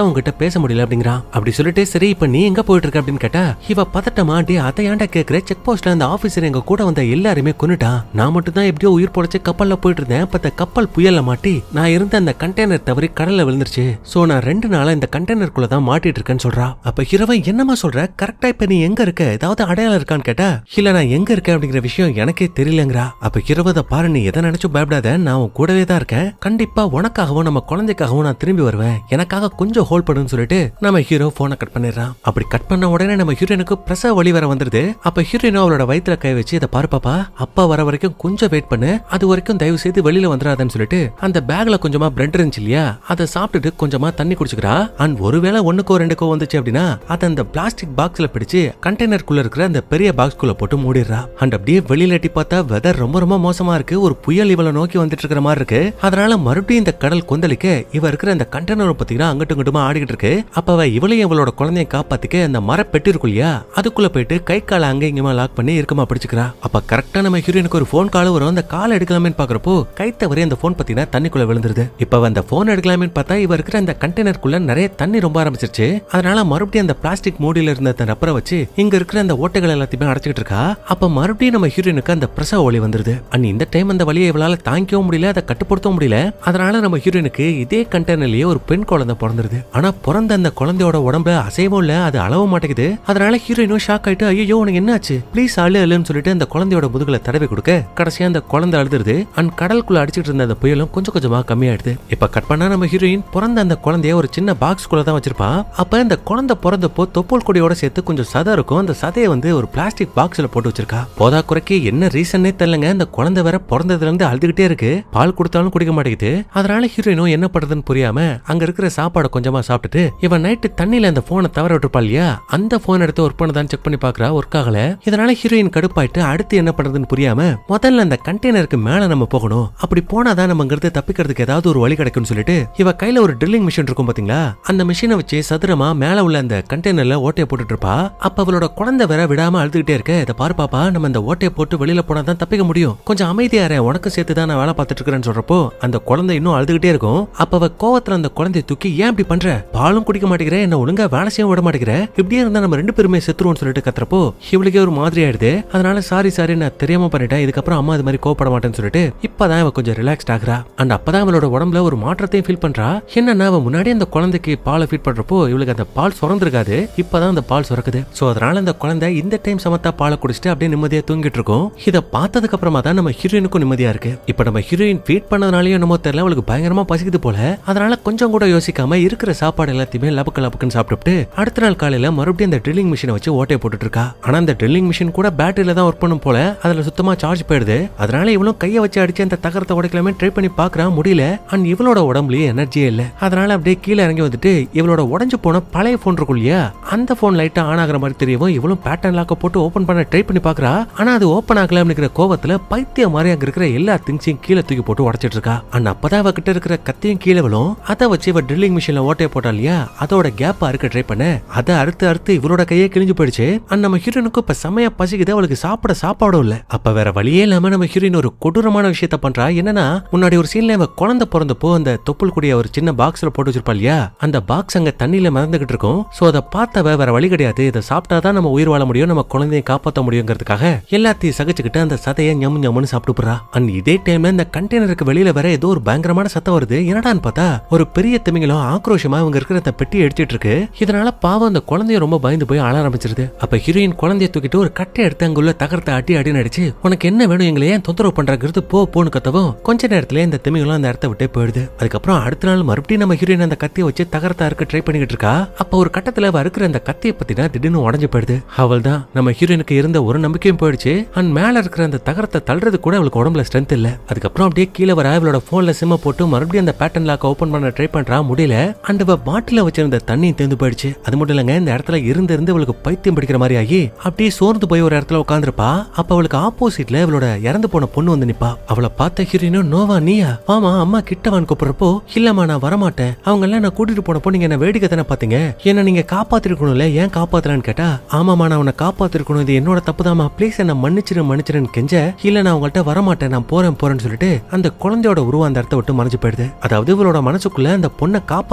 உங்ககிட்ட பேச முடியல அப்படிங்கிறான் அப்படி சொல்லிட்டு சரி இப்ப நீ எங்க போயிட்டு இருக்க அப்படின்னு கேட்டா இவ பதட்டமா டே அதை ஏன்டா கேக்குற செக் போஸ்ட்ல அந்த ஆபீசர் எங்க கூட வந்த எல்லாருமே கொன்னுட்டான் நான் மட்டும் தான் எப்படியோ உயிர் பொழைச்சு கப்பல்ல போயிட்டு இருந்தேன் அப்ப அந்த கப்பல் புயல்ல மாட்டி நான் இருந்த அந்த கண்டெய்னர் தவறி கடல்ல விழுந்துருச்சு சோ நான் ரெண்டு நாளா இந்த கண்டெய்னருக்குள்ள தான் மாட்டிட்டு இருக்கேன்னு சொல்றா அப்ப ஹீரோவை என்னமா சொல்ற கரெக்டா இப்ப நீ எங்க இருக்க ஏதாவது அடையாளம் இருக்கான்னு கேட்டா இல்ல நான் எங்க இருக்கேன் அப்படிங்கிற விஷயம் எனக்கே தெரியலங்கிறா அப்ப ஹீரோவத பாரு நீ எதை நினைச்சும் பயப்படாத நான் உன் கூடவே தான் இருக்கேன் கண்டிப்பா உனக்காகவும் நம்ம குழந்தைக்காகவும் நான் திரும்பி வருவேன் எனக்காக கொஞ்சம் ஹோல்ட் பண்ணுன்னு சொல்லிட்டு நம்ம ஹீரோ போனை கட் பண்ணிடுறான் அப்படி கட் பண்ண உடனே நம்ம ஹீரோனுக்கு பிரசவ வழி வர வந்துருது அப்ப ஹீரோயினும் அவளோட வயித்துல கை வச்சு இதை பாரு பாப்பா அப்பா வர வரைக்கும் கொஞ்சம் வெயிட் பண்ணு அது வரைக்கும் தயவு செய்து வெளியில வந்துடாதன்னு சொல்லிட்டு அந்த பேக்ல கொஞ்சமா பிரெட் இருந்துச்சு இல்லையா அதை சாப்பிட்டுட்டு கொஞ்சமா தண்ணி குடிச்சுக்கிறா அண்ட் ஒருவேளை ஒண்ணுக்கோ ரெண்டுக்கோ வந்துச்சு அப்படின்னா அதை அந்த பிளாஸ்டிக் பாக்ஸ்ல பிடிச்சு கண்டெய்னருக்குள்ள இருக்கிற அந்த பெரிய பாக்ஸ்குள்ள போட்டு மூடிடுறா அண்ட் அப்படியே வெளியில எட்டி பார்த்தா வெதர் ரொம்ப ரொம்ப மோசமா இருக்கு ஒரு புயல் இவளை நோக்கி வந்துட்டு இருக்கிற மாதிரி இருக்கு அதனால மறுபடியும் இந்த கடல் கொந்தளிக்க இவ இருக்கிற அந்த கண்டெய்னர் பாத்தீங்கன்னா அங்கிட்டும் இங்கிட்டுமா ஆடிக்கிட்டு இருக்கு அப்ப அவ இவளையும் இவளோட குழந்தைய காப்பாத்திக்க அந்த மர பெட்டி இருக்கும் இல்லையா அதுக்குள்ள போயிட்டு கை காலை அங்க இங்கமா லாக் பண்ணி இருக்கமா பிடிச்சுக்கிறா அப்ப கரெக்டா நம்ம ஹீரோயினுக்கு ஒரு ஃபோன் கால் வரும் அந்த கால் எடுக்கலாமேன்னு பாக்குறப்போ கை தவறி அந்த ஃபோன் பாத்தீங்கன்னா தண்ணிக்குள்ள விழுந்துருது இப்ப அவ அந்த ஃபோன் எடுக்கலாமேன்னு பார்த்தா இவ இருக்கிற அந்த கண்டெய்னருக்குள்ள நிறைய தண்ணி ரொம்ப ஆரம்பிச்சிருச்சு அதனால மறுபடியும் அந்த பிளாஸ்டிக் மூடியில இருந்த அந்த ரப்பரை வச்சு இங்க இருக்கிற அந்த ஓட்டைகள் எல்லாத்தையுமே அடைச்சிட்டு இருக்கா அப்ப மறுபடியும் நம்ம ஹீரோயினுக்கு அந்த பிரசவ ஒளி வந்துருது அண்ட் இந்த டைம் அந்த வழியை இவளால தாங்கிக்கவும் முடியல அதை கட்டுப்படுத்தவும் முடியல அதனால நம்ம ஹீரோயினுக்கு இதே கண்டெய்னர்லயே ஒரு பெண் குழந்தை பிறந்துருது ஆனா பிறந்த அந்த குழந்தையோட உடம்புல அசைவும் இல்ல அது அளவும் மாட்டேங்குது அதனால ஹீரோயினும் ஷாக் ஆயிட்டு ஐயோ உனக்கு என்னாச்சு ப்ளீஸ் அழு அழுன்னு சொல்லிட்டு அந்த குழந்தையோட முதுகுல தடவி கொடுக்க கடைசியா அந்த குழந்தை அழுதுருது அண்ட் கடலுக்குள்ள அடிச்சிட்டு இருந்த அந்த புயலும் கொஞ்சம் கொஞ்சமா கம்மியாயிடுது இப்ப கட் பண்ணா நம்ம ஹீரோயின் பிறந்த அந்த குழந்தைய ஒரு சின்ன பாக்ஸ்குள்ள தான் வச்சிருப்பா அப்ப இந்த குழந்தை பிறந்தப்போ தொப்புள் கொடியோட சேர்த்து கொஞ்சம் சதை இருக்கும் அந்த சதையை வந்து ஒரு பிளாஸ்டிக் பாக்ஸ்ல போட்டு வச்சிருக்கா போதா குறைக்கு என்ன ரீசன்னே தெரியலங்க அந்த குழந்தை வேற பிறந்ததுல இருந்து அழுதுகிட்டே இருக்கு பால் கொடுத்தாலும் குடிக்க மாட்டேங்குது அதனால ஹீரோயினும் என்ன பண்றதுன்னு புரியாம அங்க இருக்கிற சாப்பாடை கொஞ்சமா சாப்பிட்டுட்டு இவன் நைட்டு தண்ணியில அந்த போனை தவற விட்டுருப்பா இல்லையா அந்த போன் எடுத்து ஒர்க் பண்ணதான் செக் பண்ணி பாக்குறா ஒர்க் ஆகல இதனால ஹீரோயின் கடுப்பாயிட்டு அடுத்து என்ன பண்றதுன்னு புரியாம முதல்ல அந்த கண்டெய்னருக்கு மேல நம்ம போகணும் அப்படி போனாதான் நம்ம இங்கிருந்து தப்பிக்கிறதுக்கு ஏதாவது ஒரு வழி கிடைக்கும்னு சொல்லிட்டு இவ கையில ஒரு ட்ரில்லிங் மிஷின் இருக்கும் பாத்தீங்களா அந்த மிஷினை வச்சு சதுரமா மேல உள்ள அந்த கண்டெய்னர்ல ஓட்டையை போட்டுட்டு இருப்பா அப்ப அவளோட குழந்தை வேற விடாம அழுதுகிட்டே இருக்க இதை பாரு பாப்பா நம்ம இந்த ஓட்டையை போட்டு வெளியில போனா தான் தப்பிக்க முடியும் கொஞ்சம் அமைதியா இரு, உனக்கும் சேர்த்து தான் நான் வேலை பார்த்துட்டு இருக்கிறேன்னு சொல்றப்போ அந்த குழந்தை இன்னும் அழுதுகிட்டே இருக்கும் அப்ப அவ கோவத்துல அந்த குழந்தைய தூக்கி ஏன் இப்படி பண்ற பாலும் குடிக்க மாட்டேங்கிற என்ன ஒழுங்கா வேலை செய்ய விட மாட்டேங்கிற இப்படியே இருந்தா நம்ம ரெண்டு பேருமே செத்துருவோம்னு சொல்லிட்டு கத்துறப்போ இவளுக்கே ஒரு மாதிரி ஆயிடுது அதனால சாரி சாரி நான் தெரியாம பண்ணிட்டேன் இதுக்கப்புறம் அம்மா அது மாதிரி கோவப்பட மாட்டேன்னு சொல்லிட்டு இப்பதான் அவ கொஞ்சம் ரிலாக்ஸ்ட் ஆகுறா அண்ட் அப்பதான் அவளோட உடம்புல ஒரு மாற்றத்தையும் ஃபீல் பண்றா என்னன்னா அவ முன்னாடி அந்த குழந்தைக்கு பாலை ஃபீட் பண்றப்போ இவளுக்கு அந்த பால் சுரந்திருக்காது இப்பதான் அந்த பால் சுரக்குது சோ அதனால அந்த குழந்தை இந்த டைம் சமத்தா பாலை குடிச்சிட்டு அப்படியே நிம்மதியா தூங்கிட்டு இருக்கும் இத பார்த்ததுக்கு அப்புறமா தான் நம்ம ஹீரோயினுக்கும் நிம்மதியா இருக்கு இப்ப நம்ம ஹீரோயின் ஃபீட் பண்ணதுனாலயும் என்னமோ தெரியல அவளுக்கு பயங்கரமா பசிக்குது போல அதனால கொஞ்சம் கூட யோசிக்காம இருக்கிற சாப்பாடு எல்லாத்தையுமே லபக்கு லபக்குன்னு சாப்பிட்டுட்டு அடுத்த நாள் காலையில மறுபடியும் அந்த ட்ரில்லிங் மிஷினை வச்சு ஓட்டையை போட்டுட்டு இருக்கா ஆனா அந்த ட்ரில்லிங் மிஷின் கூட பேட்டரியில தான் ஒர்க் பண்ணும் போல அதுல சுத்தமா சார்ஜ் போயிடுது அதனால இவளும் கையை வச்சு அடிச்சு அந்த தகரத்தை உடைக்கலாமே ட்ரை பண்ணி பாக்குறா முடியல அண்ட் இவளோட உடம்புலயே எனர்ஜியே இல்ல அதனால அப்படியே கீழே இறங்கி வந்துட்டு இவளோட உடைஞ்சு போன பழைய போன் இருக்கும் இல்லையா அந்த போன் லைட்டா ஆன் ஆகுற மாதிரி தெரியவும் இவளும் பேட்டர்ன் லாக்க போட்டு ஓபன் பண்ண ட்ரை பண்ணி பாக்குறா ஆனா அது ஓபன் ஆகல அப்படிங்கிற கோவத்துல பைத்திய மாதிரி அங்க இருக்கிற எல்லா திங்ஸையும் கீழே தூக்கி போட்டு உடைச்சிட்டு இருக்கா அண்ட் அப்பதான் அவ கிட்ட இருக்கிற கத்தியும் கீழே விழும் அதை வச்சு இவ ட்ரில்லிங் மிஷின்ல ஓட்டைய போட்டா இல்லையா அதோட கேப் அறுக்க ட்ரை பண்ண அதை அறுத்து அறுத்து இவளோட கையே கிழிஞ்சு போயிடுச்சு அண்ட் நம்ம ஹீரோனுக்கு இப்ப செமையா பசிக்குது அவளுக்கு சாப்பிட சாப்பாடும் இல்ல அப்ப வேற வழியே இல்லாம நம்ம ஹீரோயின் ஒரு கொடூரமான விஷயத்த பண்றா என்னன்னா முன்னாடி ஒரு சீன்ல இவ குழந்தை பிறந்தப்போ அந்த தொப்புள் கூடிய ஒரு சின்ன பாக்ஸ்ல போட்டு வச்சிருப்பா இல்லையா அந்த பாக்ஸ் அங்க தண்ணியில மறந்துகிட்டு இருக்கும் சோ அதை பார்த்தவ வேற வழி கிடையாது இதை சாப்பிட்டாதான் நம்ம உயிர் வாழ முடியும் நம்ம குழந்தையை காப்பாத்த முடியுங்கிறதுக்காக எல்லாத்தையும் சகிச்சுக்கிட்டு அந்த சதையை ஞம் ஞம்னு சாப்பிட்டு போறா அண்ட் இதே டைம்ல இந்த கண்டெய்னருக்கு வெளியில வேற ஏதோ ஒரு பயங்கரமான சத்தம் வருது என்னடான்னு பார்த்தா ஒரு பெரிய திமிங்கலம் ஆக்ரோஷமா இவங்க இருக்கிற அந்த பெட்டியை எடுத்துட்டு இருக்கு இதனால பாவம் அந்த குழந்தைய ரொம்ப பயந்து போய் அழ ஆரம்பிச்சிருது அப்ப ஹீரோயின் குழந்தைய தூக்கிட்டு ஒரு கட்டை எடுத்து அங்குள்ள தகரத்தை அடி அடி நடிச்சு உனக்கு என்ன வேணும் எங்களை ஏன் தொந்தரவு பண்றாங்கிறது போ போன்னு கத்தவும் கொஞ்ச நேரத்துல இந்த திமிங்கலம் அந்த இடத்த விட்டே போயிடுது அதுக்கப்புறம் அடுத்த நாள் மறுபடியும் நம்ம ஹீரோயின் அந்த கத்தியை வச்சு தகரத்தை அறுக்க ட்ரை பண்ணிக்கிட்டு இருக்கா அப்ப ஒரு கட்டத்துல அவ அறுக்கிற அந்த கத்தியை பத்தினா திடீர்னு உடஞ்சு போயிடுது அவள் தான் நம்ம ஹீரோயினுக்கு இருந்த ஒரு நம்பிக்கையும் போயிடுச்சு அண்ட் மேல இருக்கிற அந்த தகரத்தை தள்ளுறது கூட அவளுக்கு உடம்புல ஸ்ட்ரென்த் இல்ல அதுக்கப்புறம் அப்படியே கீழே வர அவளோட போன்ல சிம்ம போட்டு மறுபடியும் அந்த பேட்டர்ன் லாக் ஓபன் பண்ண ட்ரை பண்றா முடியல அண்ட் அவ பாட்டில வச்சிருந்த தண்ணி தேர்ந்து போயிடுச்சு அது மட்டும் இல்லங்க இந்த இடத்துல இருந்து இருந்து அவளுக்கு பைத்தியம் பிடிக்கிற மாதிரி ஆகி அப்படியே சோர்ந்து போய் ஒரு இடத்துல உட்காந்துருப்பா அப்ப அவளுக்கு ஆப்போசிட்ல இவளோட இறந்து போன பொண்ணு வந்து நிப்பா அவளை பார்த்த ஹீரோயினும் நோவா நீயா ஆமா அம்மா கிட்டவான்னு கூப்பிடுறப்போ இல்லம்மா நான் வரமாட்டேன் அவங்க எல்லாம் நான் கூட்டிட்டு போனப்போ நீங்க என்ன வேடிக்கை தானே பாத்தீங்க என்ன நீங்க காப்பாத்திருக்கணும்ல ஏன் காப்பாத்தலன்னு கேட்டா ஆமாமா நான் உன்னை காப்பாத்திருக்கணும் இது என்னோட தப்புதாம்மா ப்ளீஸ் என்ன மன்னிச்சிரு மன்னிச்சிருன்னு கெஞ்ச இல்ல நான் உங்கள்ட்ட வரமாட்டேன் நான் போறேன் போறேன்னு சொல்லிட்டு அந்த குழந்தையோட உருவம் அந்த இடத்த விட்டு மறைஞ்சு போயிடுது அதாவது இவளோட மனசுக்குள்ள அந்த பொண்ணை காப்பாத்திருக்கணும்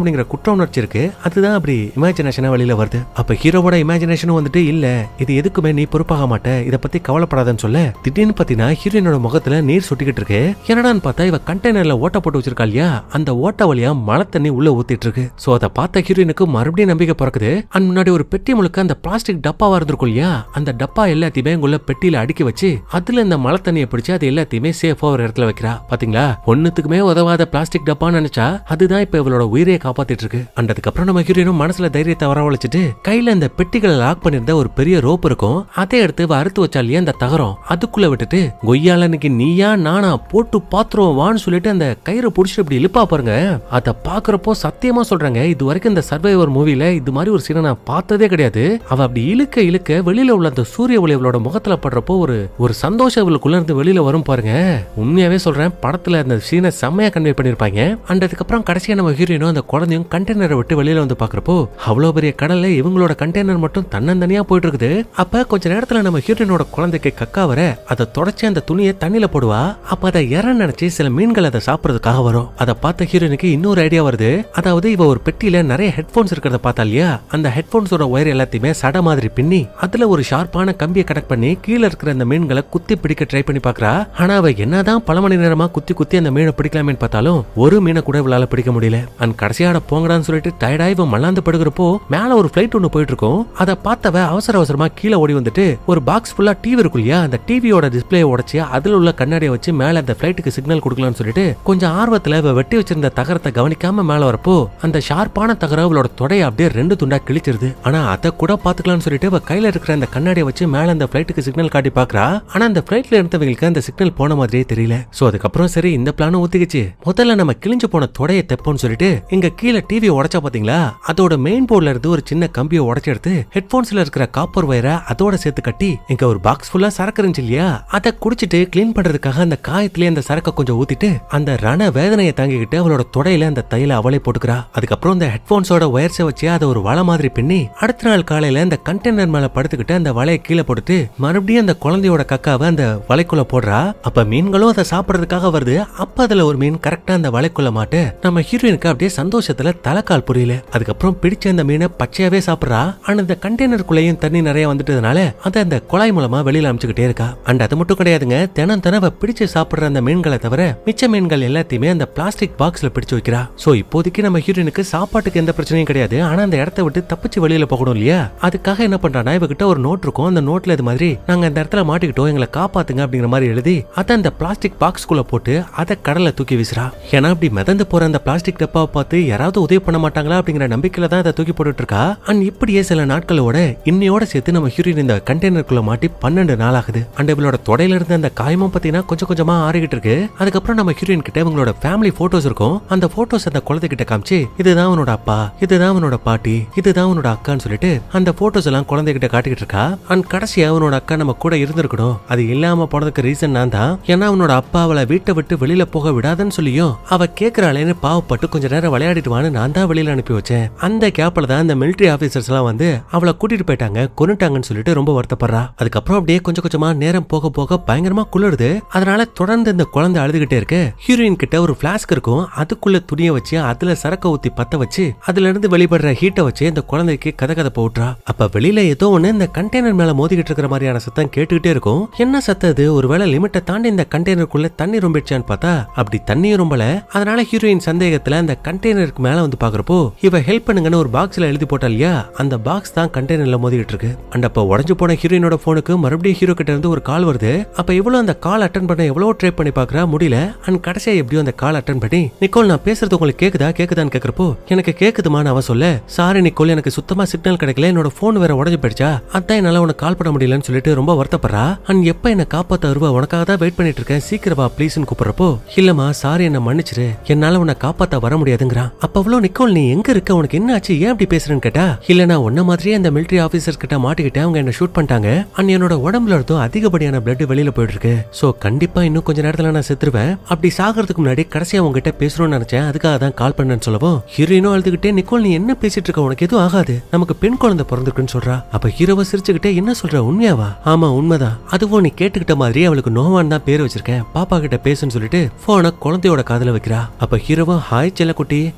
அப்படிங்கிற குற்ற உணர்ச்சி இருக்கு அதுதான் அப்படி இமேஜினேஷனா வெளியில வருது அப்ப ஹீரோவோட இமேஜினேஷனும் வந்துட்டு இல்ல இது எதுக்குமே நீ பொறுப்பாக மாட்ட இத பத்தி கவலைப்படாதன்னு சொல்ல திடீர்னு பாத்தீங்கன்னா ஹீரோயினோட முகத்துல நீர் சுட்டிக்கிட்டு இருக்கு என்னடான்னு பார்த்தா இவ கண்டெய்னர்ல ஓட்ட போட்டு வச்சிருக்கா இல்லையா அந்த ஓட்ட வழியா மழை தண்ணி உள்ள ஊத்திட்டு இருக்கு சோ அதை பார்த்த ஹீரோயினுக்கு மறுபடியும் நம்பிக்கை பிறக்குது அண்ட் முன்னாடி ஒரு பெட்டி முழுக்க அந்த பிளாஸ்டிக் டப்பாவா இருந்திருக்கும் இல்லையா அந்த டப்பா எல்லாத்தையுமே உள்ள பெட்டியில அடுக்கி வச்சு அதுல இந்த மழை தண்ணியை பிடிச்சு அது எல்லாத்தையுமே சேஃபா ஒரு இடத்துல வைக்கிறா பாத்தீங்களா ஒண்ணுத்துக்குமே உதவாத பிளாஸ்டிக் டப்பான்னு நினைச்சா அதுதான் இப்ப இவளோட உயிரையே காப்பாத்திட்டு இருக்கு அண்ட் அதுக்கப்புறம் நம்ம ஹீரோயினும் மனசுல தைரியத்தை வரவழைச்சிட்டு கையில இந்த பெட்டிகளை லாக் பண்ணிருந்த ஒரு பெரிய ரோப் இருக்கும் அதை எடுத்து இவ அறுத்து வச்சா இல்லையா அந்த தகரம் அதுக்குள்ள விட்டுட்டு கொய்யாலனுக்கு நீயா நானா போட்டு பாத்துருவோம் வான்னு சொல்லிட்டு அந்த கயிறை புடிச்சிட்டு இப்படி இழுப்பா பாருங்க அதை பாக்குறப்போ சத்தியமா சொல்றாங்க இது வரைக்கும் இந்த சர்வைவர் மூவில இது மாதிரி ஒரு சீனை நான் பார்த்ததே கிடையாது அவ அப்படி இழுக்க இழுக்க வெளியில உள்ள அந்த சூரிய ஒளி அவளோட முகத்துல படுறப்போ ஒரு ஒரு சந்தோஷம் அவளுக்குள்ள இருந்து வெளியில வரும் பாருங்க உண்மையாவே சொல்றேன் படத்துல அந்த சீனை செம்மையா கன்வே பண்ணிருப்பாங்க அண்ட் அதுக்கப்புறம் கடைசியா நம்ம ஹீரோயினும் அந்த குழந்தையும் கண்டெய்னரை விட்டு வெளியில வந்து பாக்குறப்போ அவ்வளவு பெரிய கடல்ல இவங்களோட கண்டெய்னர் மட்டும் தன்னந்தனியா போயிட்டு இருக்குது அப்ப கொஞ்ச நேரத்துல நம்ம ஹீரோயினோட குழந்தைக்கு கக்கா வர அதை தொடச்சி அந்த துணியை தண்ணியில போடுவா அப்ப அதை இற நினைச்சு சில மீன்கள் அதை சாப்பிடறதுக்காக வரும் அதை பார்த்த ஹீரோயினுக்கு இன்னொரு ஐடியா வருது அதாவது இவ ஒரு பெட்டியில நிறைய ஹெட்போன்ஸ் இருக்கிறத பார்த்தா இல்லையா அந்த ஹெட்போன்ஸோட ஒயர் எல்லாத்தையுமே சட மாதிரி பின்னி அதுல ஒரு ஷார்ப்பான கம்பியை கனெக்ட் பண்ணி கீழே இருக்கிற அந்த மீன்களை குத்தி பிடிக்க ட்ரை பண்ணி பாக்குறா ஆனா அவ என்னதான் பல மணி நேரமா குத்தி குத்தி அந்த மீனை பிடிக்கலாமேன்னு பார்த்தாலும் ஒரு மீனை கூட இவளால பிடிக்க முடியல அண்ட் கடைசியாட போங்கடான்னு சொல்லிட்டு டயர்டா இவன் மல்லாந்து படுகிறப்போ மேல ஒரு ஃபிளைட் ஒண்ணு போயிட்டு இருக்கும் அதை பார்த்தவ அவசர அவசரமா கீழே ஓடி வந்துட்டு ஒரு பாக்ஸ் ஃபுல்லா டிவி இருக்கும் இல்லையா அந்த டிவியோட டிஸ்பிளே உடைச்சு அதுல உள்ள கண்ணாடியை வச்சு மேல அந்த ஃபிளைட்டுக்கு சிக்னல் கொடுக்கலாம்னு சொல்லிட்டு கொஞ்சம் ஆர்வத்துல இவ வெட்டி வச்சிருந்த தகரத்தை கவனிக்காம மேல வரப்போ அந்த ஷார்ப்பான தகரம் அவளோட தொடைய அப்படியே ரெண்டு துண்டா கிழிச்சிருது ஆனா அதை கூட பாத்துக்கலாம்னு சொல்லிட்டு இவ கையில இருக்கிற அந்த கண்ணாடியை வச்சு மேல அந்த ஃபிளைட்டுக்கு சிக்னல் காட்டி பாக்குறா ஆனா அந்த ஃபிளைட்ல இருந்தவங்களுக்கு அந்த சிக்னல் போன மாதிரியே தெரியல சோ அதுக்கப்புறம் சரி இந்த பிளானும் ஒத்துக்கிச்சு முதல்ல நம்ம கிழிஞ்சு போன தொடைய தெப்போம்னு சொல்லிட்டு இங்க கீழே டிவி உடைச்சா பாத்தீங்களா அதோட மெயின் போர்ட்ல இருந்து ஒரு சின்ன கம்பியை உடைச்சு எடுத்து ஹெட்போன்ஸ்ல இருக்கிற காப்பர் வயரை அதோட சேர்த்து கட்டி இங்க ஒரு பாக்ஸ் ஃபுல்லா சரக்கு இருந்துச்சு இல்லையா அதை குடிச்சிட்டு க்ளீன் பண்றதுக்காக அந்த காயத்திலே அந்த சரக்கை கொஞ்சம் ஊத்திட்டு அந்த ரண வேதனையை தாங்கிக்கிட்டு அவளோட தொடையில அந்த தையில அவளை போட்டுக்கிறா அதுக்கப்புறம் இந்த ஹெட்போன்ஸோட ஒயர்ஸை வச்சு அதை ஒரு வலை மாதிரி பின்னி அடுத்த நாள் காலையில அந்த கண்டெய்னர் மேல படுத்துக்கிட்டு அந்த வலையை கீழே போட்டுட்டு மறுபடியும் அந்த குழந்தையோட கக்காவை அந்த வலைக்குள்ள போடுறா அப்ப மீன்களும் அதை சாப்பிடுறதுக்காக வருது அப்ப அதுல ஒரு மீன் கரெக்டா அந்த வலைக்குள்ள மாட்டு நம்ம ஹீரோயினுக்கு அப்படியே சந்தோஷத்துல தலைக்கால் புரியல அதுக்கப்புறம் பிடிச்ச அந்த மீனை பச்சையாவே சாப்பிடுறா ஆனா இந்த கண்டெய்னருக்குள்ளேயும் தண்ணி நிறைய வந்துட்டதுனால அதை அந்த குழாய் மூலமா வெளியில அமிச்சுக்கிட்டே இருக்கா அண்ட் அது மட்டும் கிடையாதுங்க தினம் தினம் அவ பிடிச்சு சாப்பிடுற அந்த மீன்களை தவிர மிச்ச மீன்கள் எல்லாத்தையுமே அந்த பிளாஸ்டிக் பாக்ஸ்ல பிடிச்சு வைக்கிறா சோ இப்போதைக்கு நம்ம ஹீரோயினுக்கு சாப்பாட்டுக்கு எந்த பிரச்சனையும் கிடையாது ஆனா அந்த இடத்த விட்டு தப்பிச்சு வெளியில போகணும் இல்லையா அதுக்காக என்ன பண்றானா இவகிட்ட ஒரு நோட் இருக்கும் அந்த நோட்ல இது மாதிரி நாங்க இந்த இடத்துல மாட்டிக்கிட்டோம் எங்களை காப்பாத்துங்க அப்படிங்கிற மாதிரி எழுதி அதை அந்த பிளாஸ்டிக் பாக்ஸ்குள்ள போட்டு அதை கடல்ல தூக்கி வீசுறா ஏன்னா அப்படி மிதந்து போற அந்த பிளாஸ்டிக் டப்பாவை பார்த்து யாராவது உதவி பண்ண மாட்டாங்களா அப்படிங்கிற நம்பிக்கையில தான் அதை தூக்கி போட்டுட்டு இருக்கா அண்ட் இப்படியே சில நாட்களோட இன்னையோட சேர்த்து நம்ம ஹீரோயின் இந்த கண்டெய்னருக்குள்ள மாட்டி பன்னெண்டு நாள் ஆகுது அண்ட் இவளோட தொடையில இருந்த அந்த காயமும் பாத்தீங்கன்னா கொஞ்சம் கொஞ்சமா ஆறிக்கிட்டு இருக்கு அதுக்கப்புறம் நம்ம ஹீரோயின் கிட்ட இவங்களோட ஃபேமிலி போட்டோஸ் இருக்கும் அந்த போட்டோஸ் அந்த குழந்தை கிட்ட காமிச்சு இதுதான் உன்னோட அப்பா இதுதான் உன்னோட பாட்டி இதுதான் உன்னோட அக்கான்னு சொல்லிட்டு அந்த போட்டோஸ் எல்லாம் குழந்தைகிட்ட காட்டிக்கிட்டு இருக்கா அண்ட் கடைசியா அவனோட அக்கா நம்ம கூட இருந்திருக்கணும் அது இல்லாம போனதுக்கு ரீசன் நான் தான் ஏன்னா அவனோட அப்பா அவளை வீட்டை விட்டு வெளியில போக விடாதுன்னு சொல்லியும் அவ கேக்குறாளேன்னு பாவப்பட்டு கொஞ்ச நேரம் விளையாடிட்டு வான்னு நான் தான் வெளியில அனுப்பி வச்சேன் அந்த கேப்ல தான் அந்த மிலிட்டரி ஆபீசர்ஸ் எல்லாம் வந்து அவளை கூட்டிட்டு போயிட்டாங்க கொன்னுட்டாங்கன்னு சொல்லிட்டு ரொம்ப வருத்தப்படுறா அதுக்கப்புறம் அப்படியே கொஞ்சம் கொஞ்சமா நேரம் போக போக பயங்கரமா குளிருது அதனால தொடர்ந்து இந்த குழந்தை அழுதுகிட்டே இருக்கு ஹீரோயின் கிட்ட ஒரு பிளாஸ்க் இருக்கும் அதுக்குள்ள துணியை வச்சு அதுல சரக்க ஊத்தி பத்த வச்சு அதுல இருந்து வெளிப்படுற ஹீட்டை வச்சு இந்த குழந்தைக்கு கதை கதை போட்டுறா அப்ப வெளியில ஏதோ ஒண்ணு இந்த கண்டெய்னர் மேல மோதிக்கிட்டு இருக்கிற மாதிரியான சத்தம் கேட்டுக்கிட்டே இருக்கும் என்ன சத்தம் இது ஒருவேளை லிமிட்டை தாண்டி இந்த கண்டெய்னருக்குள்ள தண்ணி ரொம்பிடுச்சான்னு பார்த்தா அப்படி தண்ணி ரொம்பல அதனால ஹீரோயின் சந்தேகத்துல அந்த கண்டெய்னருக்கு மேல வந்து பாக்குறப்போ இவ ஹெல்ப் பண்ணுங்கன்னு ஒரு பாக்ஸ்ல எழுதி போட்டா இல்லையா அந்த பாக்ஸ் தான் கண்டெய்னர்ல மோதிக்கிட்டு இருக்கு அண்ட் அப்ப உடஞ்சு போன ஹீரோயினோட போனுக்கு மறுபடியும் ஹீரோ கிட்ட இருந்து ஒரு கால் வருது அப்ப இவ்வளவு அந்த கால் அட்டன் பண்ண எவ்வளவு ட்ரை பண்ணி பாக்குறா முடியல அண்ட் கடைசியா எப்படியோ அந்த கால் அட்டன் பண்ணி நிக்கோல் நான் பேசுறது உங்களுக்கு கேக்குதா கேக்குதான்னு கேக்குறப்போ எனக்கு கேக்குதுமான்னு அவ சொல்ல சாரி நிக்கோல் எனக்கு சுத்தமா சிக்னல் கிடைக்கல என்னோட போன் வேற உடஞ்சு போயிடுச்சா அதான் என்னால உனக்கு கால் பண்ண முடியலன்னு சொல்லிட்டு ரொம்ப வருத்தப்படுறா அண்ட் எப்ப என்ன காப்பாத்த வருவா உனக்காக தான் வெயிட் பண்ணிட்டு இருக்கேன் சீக்கிரம் வா ப்ளீஸ்னு கூப்பிடுறப்போ இல்லம்மா சாரி என்ன மன்னிச்சிரு என்னால உன்னை காப்பாத்த வர முடியாதுங்கிறான் அப்ப அவ்வளோ நிக்கோல் நீ எங்க இருக்க உனக்கு என்ன ஆச்சு ஏன் அப்படி பேசுறேன்னு கேட்டா இல்ல நான் உன்ன மாதிரியே அந்த மிலிட்டரி ஆபீசர்ஸ் கிட்ட மாட்டிக்கிட்டு அவங்க என்ன ஷூட் பண்ணிட்டாங்க அண்ட் என்னோட உடம்புல இருந்தும் அதிகப்படியான பிளட் வெளியில போயிட்டு இருக்கு சோ கண்டிப்பா இன்னும் கொஞ்ச நேரத்துல நான் செத்துருவேன் அப்படி சாகிறதுக்கு முன்னாடி கடைசியா உங்ககிட்ட பேசணும்னு நினைச்சேன் அதுக்காக தான் கால் பண்ணேன்னு சொல்லவும் ஹீரோயினும் அழுதுகிட்டே நிக்கோல் நீ என்ன பேசிட்டு இருக்க உனக்கு எதுவும் ஆகாது நமக்கு பெண் குழந்தை பிறந்திருக்குன்னு சொல்றா அப்ப ஹீரோவை சிரிச்சுக்கிட்டே என்ன சொல்ற உண்மையாவா ஆமா உண்மைதான் அதுவும் நீ கேட்டுக்கிட்ட மாதிரி அவளுக்கு நோவான் தான் பேர் வச்சிருக்கேன் பாப்பா கிட்ட பேசுன்னு சொல்லிட்டு போனை குழந்தையோட காதுல வைக்கிறா அப்ப ஹீரோவும் ஹாய் செல்லக்குட்டி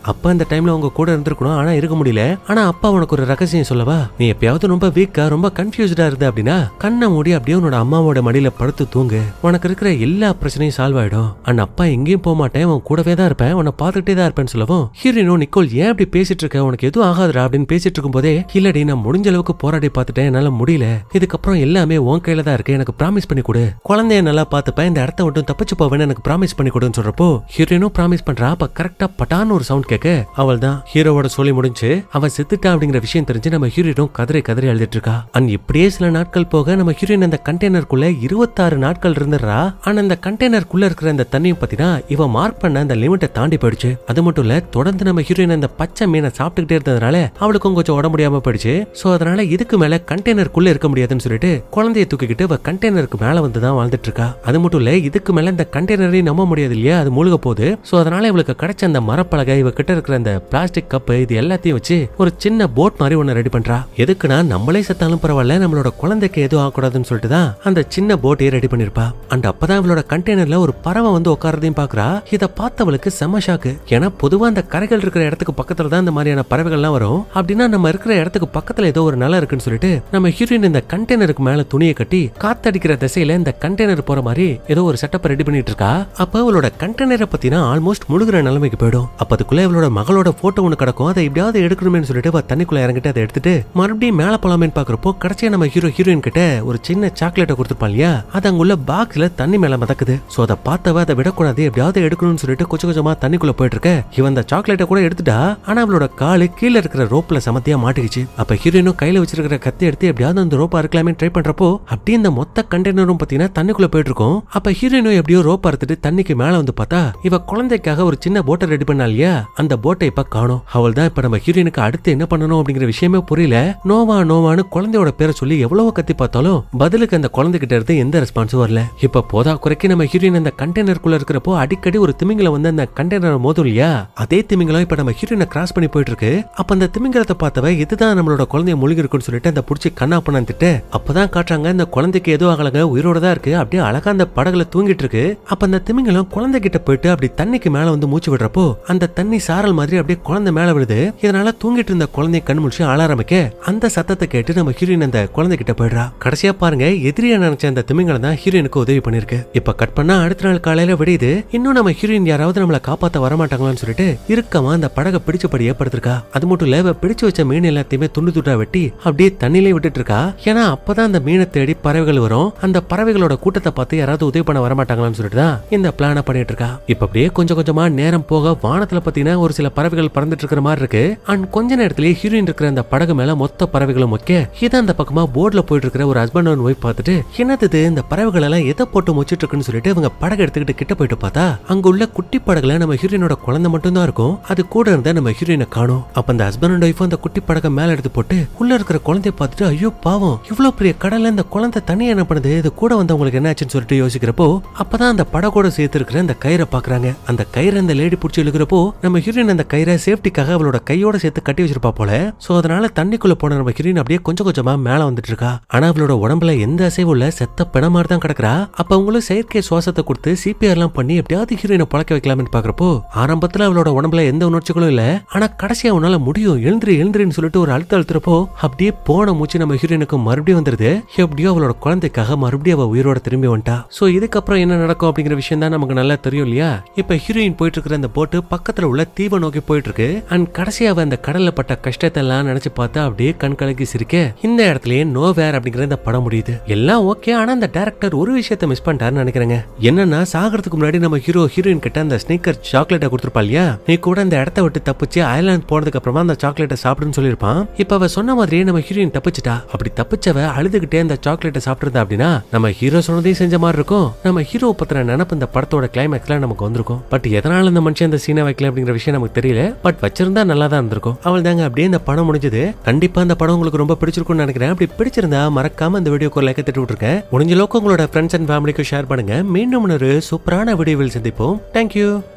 அப்பா அந்த டைம்ல அவங்க கூட இருந்திருக்கணும் ஆனா இருக்க முடியல ஆனா அப்பா உனக்கு ஒரு ரகசியம் சொல்லவா நீ எப்பயாவது ரொம்ப வீக்கா ரொம்ப கன்ஃபியூஸ்டா இருந்த அப்படின்னா கண்ணை மூடி அப்படியே உன்னோட அம்மாவோட மடியில படுத்து தூங்கு உனக்கு இருக்கிற எல்லா பிரச்சனையும் சால்வ் ஆயிடும் அண்ட் அப்பா எங்கேயும் போக மாட்டேன் உன் கூடவே தான் இருப்பேன் உன்னை பார்த்துக்கிட்டே தான் இருப்பேன்னு சொல்லவும் ஹீரோயினோ நிக்கோல் ஏன் அப்படி பேசிட்டு இருக்க உனக்கு எதுவும் ஆகாதுடா அப்படின்னு பேசிட்டு இருக்கும்போதே இல்லடி நான் முடிஞ்ச அளவுக்கு போராடி பார்த்துட்டேன் என்னால முடியல இதுக்கப்புறம் எல்லாமே உன் கையில தான் இருக்கு எனக்கு ப்ராமிஸ் பண்ணி கொடு குழந்தைய நல்லா பார்த்துப்பேன் இந்த இடத்த விட்டு தப்பிச்சு போவேன்னு எனக்கு ப்ராமிஸ் பண்ணி கொடுன்னு சொல்றப்போ ஹீரோயினும் ப்ராமிஸ் பண்றா அப்ப கரெக்டா பட்டான்னு ஒரு சவுண்ட் கேட்க அவள் தான் ஹீரோவோட சொல்லி முடிஞ்சு அவன் செத்துட்டா அப்படிங்கிற விஷயம் தெரிஞ்சு நம்ம ஹீரோயினும் கதறி கதறி அழுதுட்டு இருக்கா அண்ட் இப்படியே சில நாட்கள் போக நம்ம ஹீரோயின் அந்த கண்டெய்னருக்குள்ள இருபத்தாறு நாட்கள் இருந்துடுறா ஆனா அந்த கண்டெய்னருக்குள்ள இருக்கிற அந்த தண்ணியும் பாத்தீங்கன்னா இவன் மார்க் பண்ண அந்த லிமிட்டை தாண்டி போயிடுச்சு அது மட்டும் இல்ல தொடர்ந்து நம்ம ஹீரோயின் அந்த பச்சை மீனை சாப்பிட்டுக்கிட்டே இருந்ததுனால அவளுக்கும் கொஞ்சம் உடம்பு முடியாம போயிடுச்சு சோ அதனால இதுக்கு மேல கண்டெய்னருக்குள்ள இருக்க முடியாதுன்னு சொல்லிட்டு குழந்தைய தூக்கிக்கிட்டு அவ கண்டெய்னருக்கு மேல வந்து தான் வாழ்ந்துட்டு இருக்கா அது மட்டும் இல்ல இதுக்கு மேல இந்த கண்டெய்னரையும் நம்ப முடியாது இல்லையா அது மூழ்க போகுது சோ அதனால இவளுக்கு கிடைச்ச அந்த மரப்பலகை இவ கிட்ட இருக்கிற அந்த பிளாஸ்டிக் கப் இது எல்லாத்தையும் வச்சு ஒரு சின்ன போட் மாதிரி ஒன்னு ரெடி பண்றா எதுக்குன்னா நம்மளே செத்தாலும் பரவாயில்ல நம்மளோட குழந்தைக்கு எதுவும் ஆகக்கூடாதுன்னு சொல்லிட்டு தான் அந்த சின்ன போட்டையே ரெடி பண்ணிருப்பா அண்ட் அப்பதான் இவளோட கண்டெய்னர்ல ஒரு பறவை வந்து உட்காரதையும் பாக்குறா இத பார்த்தவளுக்கு செம ஷாக்கு ஏன்னா பொதுவா அந்த கரைகள் இருக்கிற இடத்துக்கு பக்கத்துல தான் இந்த மாதிரியான பறவைகள்லாம் வரும் அப்படின்னா நம்ம இருக்கிற இடத்துக்கு பக்கத்துல ஏதோ ஒரு நிலம் இருக்குன்னு சொல்லிட்டு நம்ம ஹீரோயின் இந்த கண்டெய்னருக்கு மேல துணியை கட்டி காத்தடிக்கிற திசையில இந்த கண்டெய்னர் போற மாதிரி ஏதோ ஒரு செட்டப் ரெடி பண்ணிட்டு இருக்கா அப்ப அவளோட கண்டெய்னரை பத்தினா ஆல்மோஸ்ட் முழுகிற நிலைமைக்கு போயிடும் அப்ப அதுக்குள்ள இவளோட மகளோட போட்டோ ஒண்ணு கிடக்கும் அதை எப்படியாவது எடுக்கணும்னு சொல்லிட்டு அவ தண்ணிக்குள்ள இறங்கிட்டு அதை எடுத்துட்டு மறுபடியும் மேல போலாமேன்னு பாக்குறப்போ கடைசியா நம்ம ஹீரோ ஹீரோயின் கிட்ட ஒரு சின்ன சாக்லேட்டை கொடுத்துருப்பான் இல்லையா அது அங்குள்ள பாக்ஸ்ல தண்ணி மேல மிதக்குது சோ அதை பார்த்தவ அதை விடக்கூடாது எப்படியாவது எடுக்கணும்னு சொல்லிட்டு கொஞ்சம் கொஞ்சமா தண்ணிக்குள்ள போயிட்டு இருக்க இவன் அந்த சாக்லேட்டை கூட எடுத்துட்டா ஆனா அவளோட காலு கீழே இருக்கிற ரோப்ல சமத்தியா மாட்டிக்கிச்சு அப்ப ஹீரோயினும் கையில வச்சிருக்கிற கத்தி எடுத்து எப்படியாவது அந்த ரோப்பா இருக்கலாமே ட்ரை பண்றப்போ அப்படியே இந்த மொத்த கண்டெய்னரும் பாத்தீங்கன்னா தண்ணிக்குள்ள போயிட்டு இருக்கும் அப்ப ஹீரோயினும் எப்படியோ ரோப்பா எடுத்துட்டு தண்ணிக்கு மேல வந்து பார்த்தா இவ குழந்தைக்காக ஒரு சின்ன போட்டை ரெடி பண்ணா இல்லையா அந்த போட்டை இப்ப காணோம் அவள் தான் இப்ப நம்ம ஹீரோயினுக்கு அடுத்து என்ன பண்ணணும் அப்படிங்கிற விஷயமே புரியல நோவா நோவான்னு குழந்தையோட பேரை சொல்லி எவ்வளவு கத்தி பார்த்தாலும் பதிலுக்கு அந்த குழந்தைகிட்ட இருந்து எந்த ரெஸ்பான்ஸும் வரல இப்ப போதா குறைக்கு நம்ம ஹீரோயின் அந்த கண்டெய்னருக்குள்ள இருக்கிறப்போ அடிக்கடி ஒரு திமிங்கலம் வந்து அந்த கண்டெய்னர் மோதும் இல்லையா அதே திமிங்கலம் இப்ப நம்ம ஹீரோயினை கிராஸ் பண்ணி போயிட்டு இருக்கு அப்ப அந்த திமிங்கலத்தை பார்த்தவ இதுதான் நம்மளோட குழந்தைய முழுகி இருக்குன்னு சொல்லிட்டு அந்த புடிச்சு கண்ணா பண்ணான்னு திட்டு அப்பதான் காட்டுறாங்க இந்த குழந்தைக்கு எதுவும் ஆகலங்க உயிரோட தான் இருக்கு அப்படியே அழகா அந்த படகுல தூங்கிட்டு இருக்கு அப்ப அந்த திமிங்கலம் குழந்தை கிட்ட போயிட்டு அப்படி தண்ணிக்கு மேல வந்து மூச்சு விடுறப்போ அந்த தண்ணி சாரல் மாதிரி அப்படியே குழந்தை மேல விழுது இதனால தூங்கிட்டு இருந்த குழந்தைய கண் முழிச்சு ஆள ஆரம்பிக்க அந்த சத்தத்தை கேட்டு நம்ம ஹீரோயின் அந்த குழந்தை கிட்ட போயிடுறா கடைசியா பாருங்க எதிரியா நினைச்ச அந்த திமிங்கலம் தான் ஹீரோயினுக்கு உதவி பண்ணிருக்கு இப்ப கட் பண்ணா அடுத்த நாள் காலையில விடியுது இன்னும் நம்ம ஹீரோயின் யாராவது நம்மள காப்பாத்த வரமாட்டாங்களான்னு சொல்லிட்டு இருக்கமா அந்த படகை பிடிச்சபடி ஏற்படுத்திருக்கா அது மட்டும் இல்ல இவ பிடிச்சு வச்ச மீன் எல்லாத்தையுமே துண்டு துண்டா வெட்டி அப்படியே தண்ணிலே விட்டுட்டு இருக்கா ஏன்னா அப்பதான் அந்த மீனை தேடி பறவைகள் வரும் அந்த பறவைகளோட கூட்டத்தை பார்த்து யாராவது உதவி பண்ண வரமாட்டாங்களான்னு சொல்லிட்டு தான் இந்த பிளான பண்ணிட்டு இருக்கா இப்ப அப்படியே கொஞ்சம் கொஞ்சமா நேரம் போக வானத்துல பாத்தீங்கன்னா ஒரு சில பறவைகள் பறந்துட்டு இருக்கிற மாதிரி இருக்கு அண்ட் கொஞ்ச நேரத்திலேயே ஹீரோயின் இருக்கிற அந்த படகு மேல மொத்த பறவைகளும் முக்கிய இதை அந்த பக்கமா போர்ட்ல போயிட்டு இருக்கிற ஒரு ஹஸ்பண்ட் அண்ட் ஒய்ஃப் பார்த்துட்டு என்னது இது இந்த பறவைகள் எல்லாம் எதை போட்டு முச்சிட்டு இருக்குன்னு சொல்லிட்டு இவங்க படகு எடுத்துக்கிட்டு கிட்ட போயிட்டு பார்த்தா அங்க உள்ள குட்டி படகுல நம்ம ஹீரோயினோட குழந்தை மட்டும் தான் இருக்கும் அது கூட இருந்த நம்ம ஹீரோயினை காணும் அப்ப அந்த ஹஸ்பண்ட் அண்ட் ஒய்ஃப் அந்த குட்டி படகை மேல எடுத்து போட்டு உள்ள இருக்கிற குழந்தைய பார்த்துட்டு ஐயோ பாவம் இவ்வளவு பெரிய கடல்ல இந்த குழந்தை தண்ணி என்ன பண்ணுது இது கூட வந்தவங்களுக்கு என்னாச்சுன்னு சொல்லிட்டு யோசிக்கிறப்போ அப்பதான் அந்த படகோட சேர்த்து இருக்கிற அந்த கயிறை பாக்குறாங்க அந்த கயிறை அந்த லேடி பிடிச்சி இழுக்கிறப்போ நம்ம ஹீரோயின் அந்த கயிறை சேஃப்டிக்காக அவளோட கையோட சேர்த்து கட்டி வச்சிருப்பா போல சோ அதனால தண்ணிக்குள்ள போன நம்ம ஹீரோயின் அப்படியே கொஞ்சம் கொஞ்சமா மேல வந்துட்டு இருக்கா ஆனா அவளோட உடம்புல எந்த அசைவும் இல்ல செத்த பிண மாதிரி தான் கிடக்குறா அப்ப அவங்களும் செயற்கை சுவாசத்தை கொடுத்து சிபிஆர் எல்லாம் பண்ணி எப்படியாவது ஹீரோயினை பழக்க வைக்கலாம்னு பாக்குறப்போ ஆரம்பத்துல அவளோட உடம்புல எந்த உணர்ச்சிகளும் இல்ல ஆனா கடைசியா உன்னால முடியும் எழுந்திரி எழுந்திரின்னு சொல்லிட்டு ஒரு அழுத்த அழுத்துறப்போ அப்படியே போன மூச்சு நம்ம ஹீரோயினுக்கு மறுபடியும் வந்துருது எப்படியோ அவளோட குழந்தைக்காக மறுபடியும் அவ உயிரோட திரும்பி வந்துட்டா சோ இதுக்கப்புறம் என்ன நடக்கும் அப்படிங்கிற விஷயம் தான் நமக்கு நல்லா தெரியும் இல்லையா இப்ப ஹீரோயின் போயிட்டு இருக்கிற அந்த போட்டு பக்கத்துல உள்ள தீவை நோக்கி போயிட்டு இருக்கு அண்ட் கடைசியா அவ அந்த கடல்ல பட்ட கஷ்டத்தை எல்லாம் நினைச்சு பார்த்தா அப்படியே கண் கலக்கி சிரிக்க இந்த இடத்துலயே நோ வேர் அப்படிங்கிற இந்த படம் முடியுது எல்லாம் ஓகே ஆனா அந்த டேரக்டர் ஒரு விஷயத்த மிஸ் பண்ணிட்டாருன்னு நினைக்கிறேங்க என்னன்னா சாகிறதுக்கு முன்னாடி நம்ம ஹீரோ ஹீரோயின் கிட்ட அந்த ஸ்னீக்கர் சாக்லேட்டை கொடுத்துருப்பா இல்லையா நீ கூட அந்த இடத்த விட்டு தப்பிச்சு ஐலாண்ட் போனதுக்கு அப்புறமா அந்த சாக்லேட்டை சாப்பிடுன்னு சொல்லியிருப்பான் இப்ப அவ சொன்ன மாதிரியே நம்ம ஹீரோயின் தப்பிச்சிட்டா அப்படி தப்பிச்சவ அழுதுகிட்டே அந்த சாக்லேட்டை சாப்பிட்டுருந்தா அப்படின்னா நம்ம ஹீரோ சொன்னதையும் செஞ்ச மாதிரி இருக்கும் நம்ம ஹீரோ பத்தின நினப்பு இந்த படத்தோட கிளைமேக்ஸ்ல நமக்கு வந்திருக்கும் பட் எதனால இந்த மனுஷன் இந்த சீனை வைக்கல அப்படிங்கிற விஷயம் நமக்கு தெரியல பட் வச்சிருந்தா நல்லா தான் இருந்திருக்கும் அவள் தாங்க அப்படியே இந்த படம் முடிஞ்சது கண்டிப்பா இந்த படம் உங்களுக்கு ரொம்ப பிடிச்சிருக்கும்னு நினைக்கிறேன் அப்படி பிடிச்சிருந்தா மறக்காம இந்த வீடியோக்கு ஒரு லைக் தட்டி விட்டுருக்கேன் முடிஞ்ச அளவுக்கு உங்களோட ஃப்ரெண்ட்ஸ் அண்ட் ஃபேமிலிக்கு ஷேர் பண்ணுங்க மீண்டும் ஒரு சூப்பரான வீடியோவில் சந்திப்போம் தேங்க்யூ